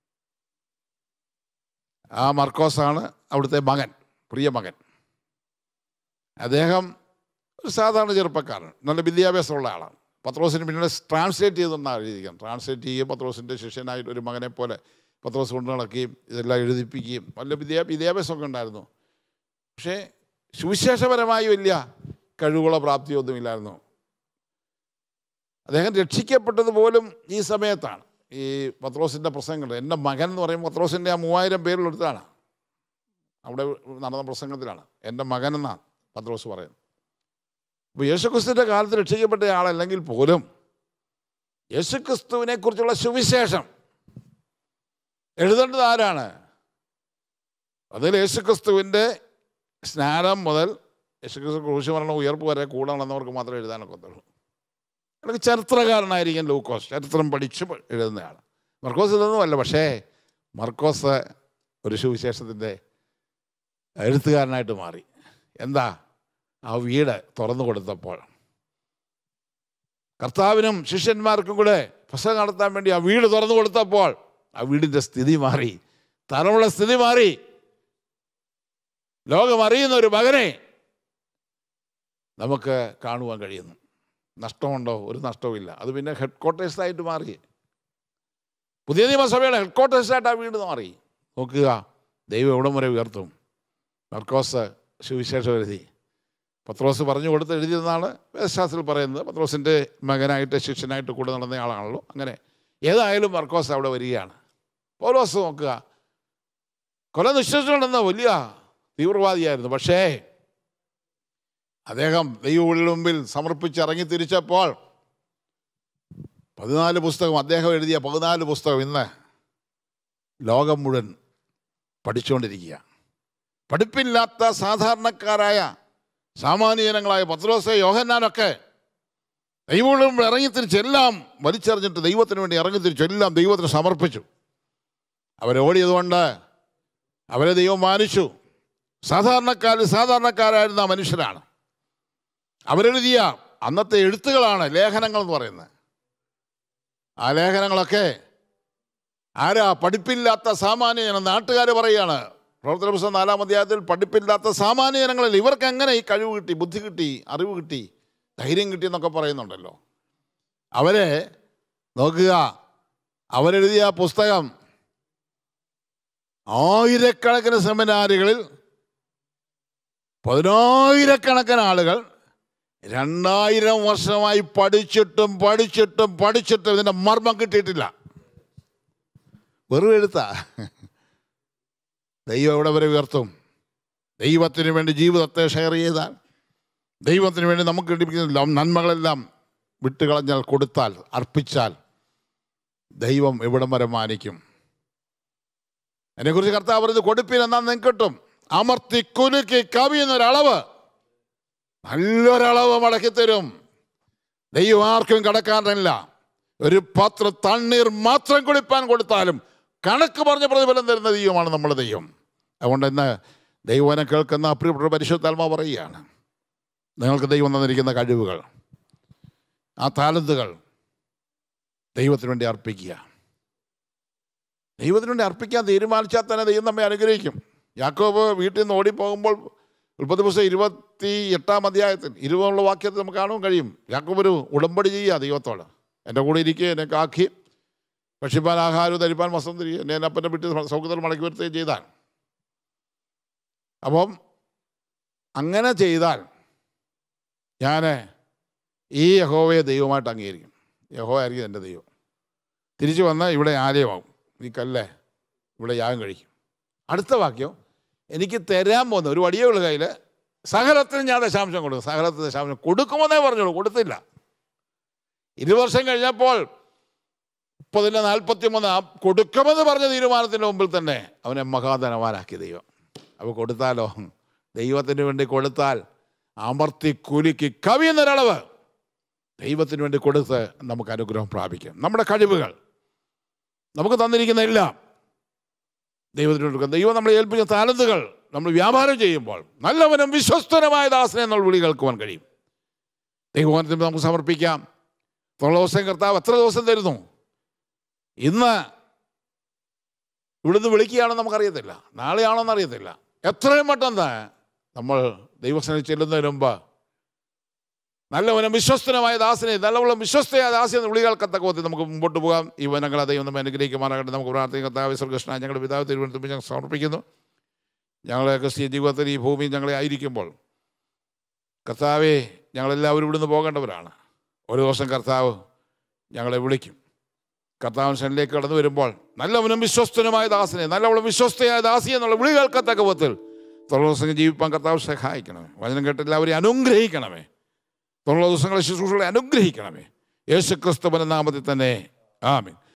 ആ മർക്കോസാണ് അവിടുത്തെ മകൻ പ്രിയ മകൻ അദ്ദേഹം ഒരു സാധാരണ ചെറുപ്പക്കാരൻ നല്ല വിദ്യാഭ്യാസമുള്ള ആളാണ് പത്രോസിന് പിന്നീട് ട്രാൻസ്ലേറ്റ് ചെയ്തെന്നാണ് എഴുതിയിരിക്കുന്നത് ട്രാൻസ്ലേറ്റ് ചെയ്യുകയും പത്രോസിൻ്റെ ശിഷ്യനായിട്ട് ഒരു മകനെ പോലെ പത്രോസ് കൊണ്ട് നടക്കുകയും ഇതെല്ലാം എഴുതിപ്പിക്കുകയും നല്ല വിദ്യാ വിദ്യാഭ്യാസമൊക്കെ ഉണ്ടായിരുന്നു പക്ഷേ സുവിശേഷപരമായി വലിയ കഴിവുകളോ പ്രാപ്തിയോ ഒന്നുമില്ലായിരുന്നു അദ്ദേഹം രക്ഷിക്കപ്പെട്ടത് പോലും ഈ സമയത്താണ് ഈ പത്രോസിൻ്റെ പ്രസംഗങ്ങൾ എൻ്റെ മകൻ എന്ന് പറയുമ്പോൾ പത്രോസിൻ്റെ ആ മൂവായിരം പേരിലെടുത്താണ് അവിടെ നടന്ന പ്രസംഗത്തിലാണ് എൻ്റെ മകൻ എന്നാണ് പത്രോസ് പറയുന്നത് അപ്പോൾ യേശുക്രിസ്തുവിൻ്റെ കാലത്ത് രക്ഷിക്കപ്പെട്ട ആളല്ലെങ്കിൽ പോലും യേശുക്രിസ്തുവിനെ കുറിച്ചുള്ള സുവിശേഷം എഴുതേണ്ടത് ആരാണ് അതിൽ യേശുക്രിസ്തുവിൻ്റെ സ്നാനം മുതൽ യേശുക്രിസ്തു ക്രൂശ് മരണം ഉയർപ്പ് വരെ കൂടെ നടന്നവർക്ക് മാത്രമേ എഴുതാനൊക്കത്തുള്ളൂ അല്ലെങ്കിൽ ചരിത്രകാരനായിരിക്കും ലൂക്കോസ് ചരിത്രം പഠിച്ച് പ- എഴുതുന്നയാൾ മർക്കോസ് ഇതൊന്നുമല്ല പക്ഷേ മർക്കോസ് ഒരു സുവിശേഷത്തിൻ്റെ എഴുത്തുകാരനായിട്ട് മാറി എന്താ ആ വീട് തുറന്നു കൊടുത്തപ്പോൾ കർത്താവിനും ശിഷ്യന്മാർക്കും കൂടെ പ്രസംഗം നടത്താൻ വേണ്ടി ആ വീട് തുറന്നു കൊടുത്തപ്പോൾ ആ വീടിൻ്റെ സ്ഥിതി മാറി തലമുള്ള സ്ഥിതി മാറി ലോകം അറിയുന്ന ഒരു മകനെ നമുക്ക് കാണുവാൻ കഴിയുന്നു നഷ്ടമുണ്ടോ ഒരു നഷ്ടവുമില്ല അത് പിന്നെ ഹെഡ് ക്വാർട്ടേഴ്സായിട്ട് മാറി പുതിയ നിയമസഭയുടെ ഹെഡ് ക്വാർട്ടേഴ്സായിട്ട് ആ വീട് മാറി നോക്കുക ദൈവം എവിടം വരെ ഉയർത്തും മർക്കോസ് സുവിശേഷം എഴുതി പത്രോസ് പറഞ്ഞു കൊടുത്ത് എഴുതിയതെന്നാണ് വേദശാസ്ത്രത്തിൽ പറയുന്നത് പത്രോസിൻ്റെ മകനായിട്ട് ശിഷ്യനായിട്ട് കൂടെ നടന്ന ആളാണല്ലോ അങ്ങനെ ഏതായാലും മർക്കോസ് അവിടെ വരികയാണ് പൗലോസ് നോക്കുക കൊല നിശ്ചയിച്ചിട്ടുണ്ടെന്ന വലിയ തീവ്രവാദിയായിരുന്നു പക്ഷേ അദ്ദേഹം ദൈവങ്ങളുടെ മുമ്പിൽ സമർപ്പിച്ച് ഇറങ്ങി തിരിച്ചപ്പോൾ പതിനാല് പുസ്തകം അദ്ദേഹം എഴുതിയ പതിനാല് പുസ്തകം ഇന്ന് ലോകം മുഴുവൻ പഠിച്ചുകൊണ്ടിരിക്കുക പഠിപ്പില്ലാത്ത സാധാരണക്കാരായ സാമാന്യജനങ്ങളായ പത്രോസെ യോഹന്നാനൊക്കെ ദൈവം ഇറങ്ങിത്തിരിച്ച് എല്ലാം വലിച്ചെറിഞ്ഞിട്ട് ദൈവത്തിന് വേണ്ടി ഇറങ്ങിത്തിരിച്ചു എല്ലാം ദൈവത്തിന് സമർപ്പിച്ചു അവരോടിയതുകൊണ്ട് അവരെ ദൈവം മാനിച്ചു സാധാരണക്കാരിൽ സാധാരണക്കാരായിരുന്ന മനുഷ്യരാണ് അവരെഴുതിയ അന്നത്തെ എഴുത്തുകളാണ് ലേഖനങ്ങൾ എന്ന് പറയുന്നത് ആ ലേഖനങ്ങളൊക്കെ ആരാ പഠിപ്പില്ലാത്ത സാമാന്യ നാട്ടുകാർ പറയുകയാണ് പ്രവർത്തന പുസ്തകം നാലാം അധ്യായത്തിൽ പഠിപ്പില്ലാത്ത സാമാന്യ ജനങ്ങളിൽ ഇവർക്ക് എങ്ങനെ ഈ കഴിവ് കിട്ടി ബുദ്ധി കിട്ടി അറിവ് കിട്ടി ധൈര്യം കിട്ടി എന്നൊക്കെ പറയുന്നുണ്ടല്ലോ അവരെ നോക്കുക അവരെഴുതിയ പുസ്തകം ആയിരക്കണക്കിന് സെമിനാറുകളിൽ പതിനായിരക്കണക്കിന് ആളുകൾ രണ്ടായിരം വർഷമായി പഠിച്ചിട്ടും പഠിച്ചിട്ടും പഠിച്ചിട്ടും ഇതിൻ്റെ മർമ്മം കിട്ടിയിട്ടില്ല വെറും എഴുത്താ ദൈവം എവിടെ വരെ ഉയർത്തും ദൈവത്തിന് വേണ്ടി ജീവിതത്തെ ഷെയർ ചെയ്താൽ ദൈവത്തിന് വേണ്ടി നമുക്ക് ലഭിക്കുന്ന നന്മകളെല്ലാം വിട്ടുകളഞ്ഞാൽ കൊടുത്താൽ അർപ്പിച്ചാൽ ദൈവം എവിടം വരെ മാനിക്കും അതിനെക്കുറിച്ച് കർത്താവ് പറഞ്ഞത് കൊടുപ്പിൻ എന്നാൽ നിങ്ങൾക്ക് കിട്ടും അമർത്തി കുലുക്കി കവിയുന്നൊരളവ് നല്ലൊരളവ് മടക്കി തരും ദൈവം ആർക്കും കടക്കാറില്ല ഒരു പാത്രം തണ്ണീർ മാത്രം കുടിപ്പാൻ കൊടുത്താലും കണക്ക് പറഞ്ഞ പ്രതിഫലം തരുന്ന ദൈവമാണ് നമ്മുടെ ദൈവം അതുകൊണ്ട് ഇന്ന് ദൈവനെ കേൾക്കുന്ന പ്രിയപ്പെട്ട പരിശുദ്ധാത്മ പറയുകയാണ് നിങ്ങൾക്ക് ദൈവം തന്നിരിക്കുന്ന കഴിവുകൾ ആ താലന്തുകൾ ദൈവത്തിന് വേണ്ടി അർപ്പിക്കുക ദൈവത്തിന് വേണ്ടി അർപ്പിക്കാൻ തീരുമാനിച്ചാൽ തന്നെ ദൈവം നമ്മെ അനുഗ്രഹിക്കും യാക്കോബ് വീട്ടിൽ നിന്ന് ഓടിപ്പോകുമ്പോൾ ഉൽപ്പത്തി പുസ്തകം ഇരുപത്തി എട്ടാം അധ്യായത്തിൽ ഇരുപതുള്ള വാക്യത്തിൽ നമുക്ക് കാണുവാൻ കഴിയും യാക്കോബ് ഒരു ഉടമ്പടി ചെയ്യുക ദൈവത്തോട് എൻ്റെ കൂടെ ഇരിക്കുക എന്നെ കാക്കി ഭക്ഷിപ്പാൻ ആഹാരം ധരിപ്പാൻ വസ്ത്രം തിരികെ എന്നെ എൻ്റെ അപ്പൻ്റെ വീട്ടിൽ സൗഖ്യത്തിൽ മടക്കി വരുത്തുകയും ചെയ്താൽ അപ്പം അങ്ങനെ ചെയ്താൽ ഞാൻ ഈ യഹോവയെ ദൈവമായിട്ട് അംഗീകരിക്കും യഹോവ ആയിരിക്കും എൻ്റെ ദൈവം തിരിച്ചു വന്ന് ഇവിടെ ആലയമാവും ഈ കല്ലേ ഇവിടെ യാഗം കഴിക്കും അടുത്ത വാക്യം എനിക്ക് തരാൻ പോകുന്ന ഒരു വടിയേ ഉള്ള കയ്യിൽ സകലത്തിന് ഞാൻ ദശാംശം കൊടുക്കും സകലത്തിന് ദശാംശം കൊടുക്കുമെന്നേ പറഞ്ഞോളൂ കൊടുത്തില്ല ഇരു വർഷം കഴിഞ്ഞപ്പോൾ മുപ്പതിൻ്റെ നാൽപ്പത്തി മൂന്ന് ആ കൊടുക്കുമെന്ന് പറഞ്ഞ തീരുമാനത്തിൻ്റെ മുമ്പിൽ തന്നെ അവനെ മഹാധനവാനാക്കി ദൈവം അപ്പോൾ കൊടുത്താലോ ദൈവത്തിന് വേണ്ടി കൊടുത്താൽ അമർത്തി കുലുക്കി കവിയുന്നൊരളവ് ദൈവത്തിന് വേണ്ടി കൊടുത്ത് നമുക്ക് അനുഗ്രഹം പ്രാപിക്കാം നമ്മുടെ കഴിവുകൾ നമുക്ക് തന്നിരിക്കുന്ന എല്ലാം ദൈവത്തിന് കൊടുക്കുക ദൈവം നമ്മളെ ഏൽപ്പിച്ച താലന്തുകൾ നമ്മൾ വ്യാപാരം ചെയ്യുമ്പോൾ നല്ലവനും വിശ്വസ്തനുമായ ദാസനെ എന്നുള്ള വിളി കേൾക്കുവാൻ കഴിയും ദൈവഭവനത്തിന് നമുക്ക് സമർപ്പിക്കാം തൊള്ള ദിവസം കർത്താവ് എത്ര ദിവസം തരുന്നു ഇന്ന് ഇവിടുന്ന് വിളിക്കുകയാണെന്ന് നമുക്കറിയത്തില്ല നാളെയാണോന്ന് അറിയത്തില്ല എത്രയും പെട്ടെന്ന് നമ്മൾ ദൈവസേന ചെല്ലുന്നതിന് മുമ്പ് നല്ലവനും വിശ്വസ്തനുമായ ദാസനെ നല്ലവണ്ണം വിശ്വസ്തയായ ദാസിനെ വിളികൾക്കത്തക്ക പോത്തി നമുക്ക് മുമ്പോട്ട് പോകാം ഈ വനങ്ങളെ ദൈവം നമ്മെ അനുഗ്രഹിക്കുമാറാകട്ടെ നമുക്ക് പ്രാർത്ഥിക്കും കർത്താവ് ശ്രീകൃഷ്ണ ഞങ്ങളുടെ പിതാവ് തിരുവനന്തപുരം ഞങ്ങൾ സമർപ്പിക്കുന്നു ഞങ്ങളെ ക്രിസ്തീയ ജീവിതത്തിൽ ഈ ഭൂമിയിൽ ഞങ്ങളെ ആയിരിക്കുമ്പോൾ കർത്താവെ ഞങ്ങളെല്ലാവരും ഇവിടുന്ന് പോകേണ്ടവരാണ് ഒരു ദിവസം കർത്താവ് ഞങ്ങളെ വിളിക്കും കർത്താവിൻ ശനിലേക്ക് കടന്നു വരുമ്പോൾ നല്ലവനും വിശ്വസ്തനുമായ ദാസനെ നല്ലവണ്ണം വിശ്വസ്തയായ ദാസി എന്നുള്ള വിളി കേൾക്കത്തക്ക വിധത്തിൽ തൊഴിൽ ദിവസം ജീവിപ്പാൻ കർത്താവ് സഹായിക്കണമേ വചനം കേട്ട് എല്ലാവരെയും അനുഗ്രഹിക്കണമേ തൊഴിലുള്ള ദിവസങ്ങളെ ശുശ്രൂഷകളെ അനുഗ്രഹിക്കണമേ യേശു ക്രിസ്തുവിൻ്റെ നാമത്തിൽ തന്നെ ആമീൻ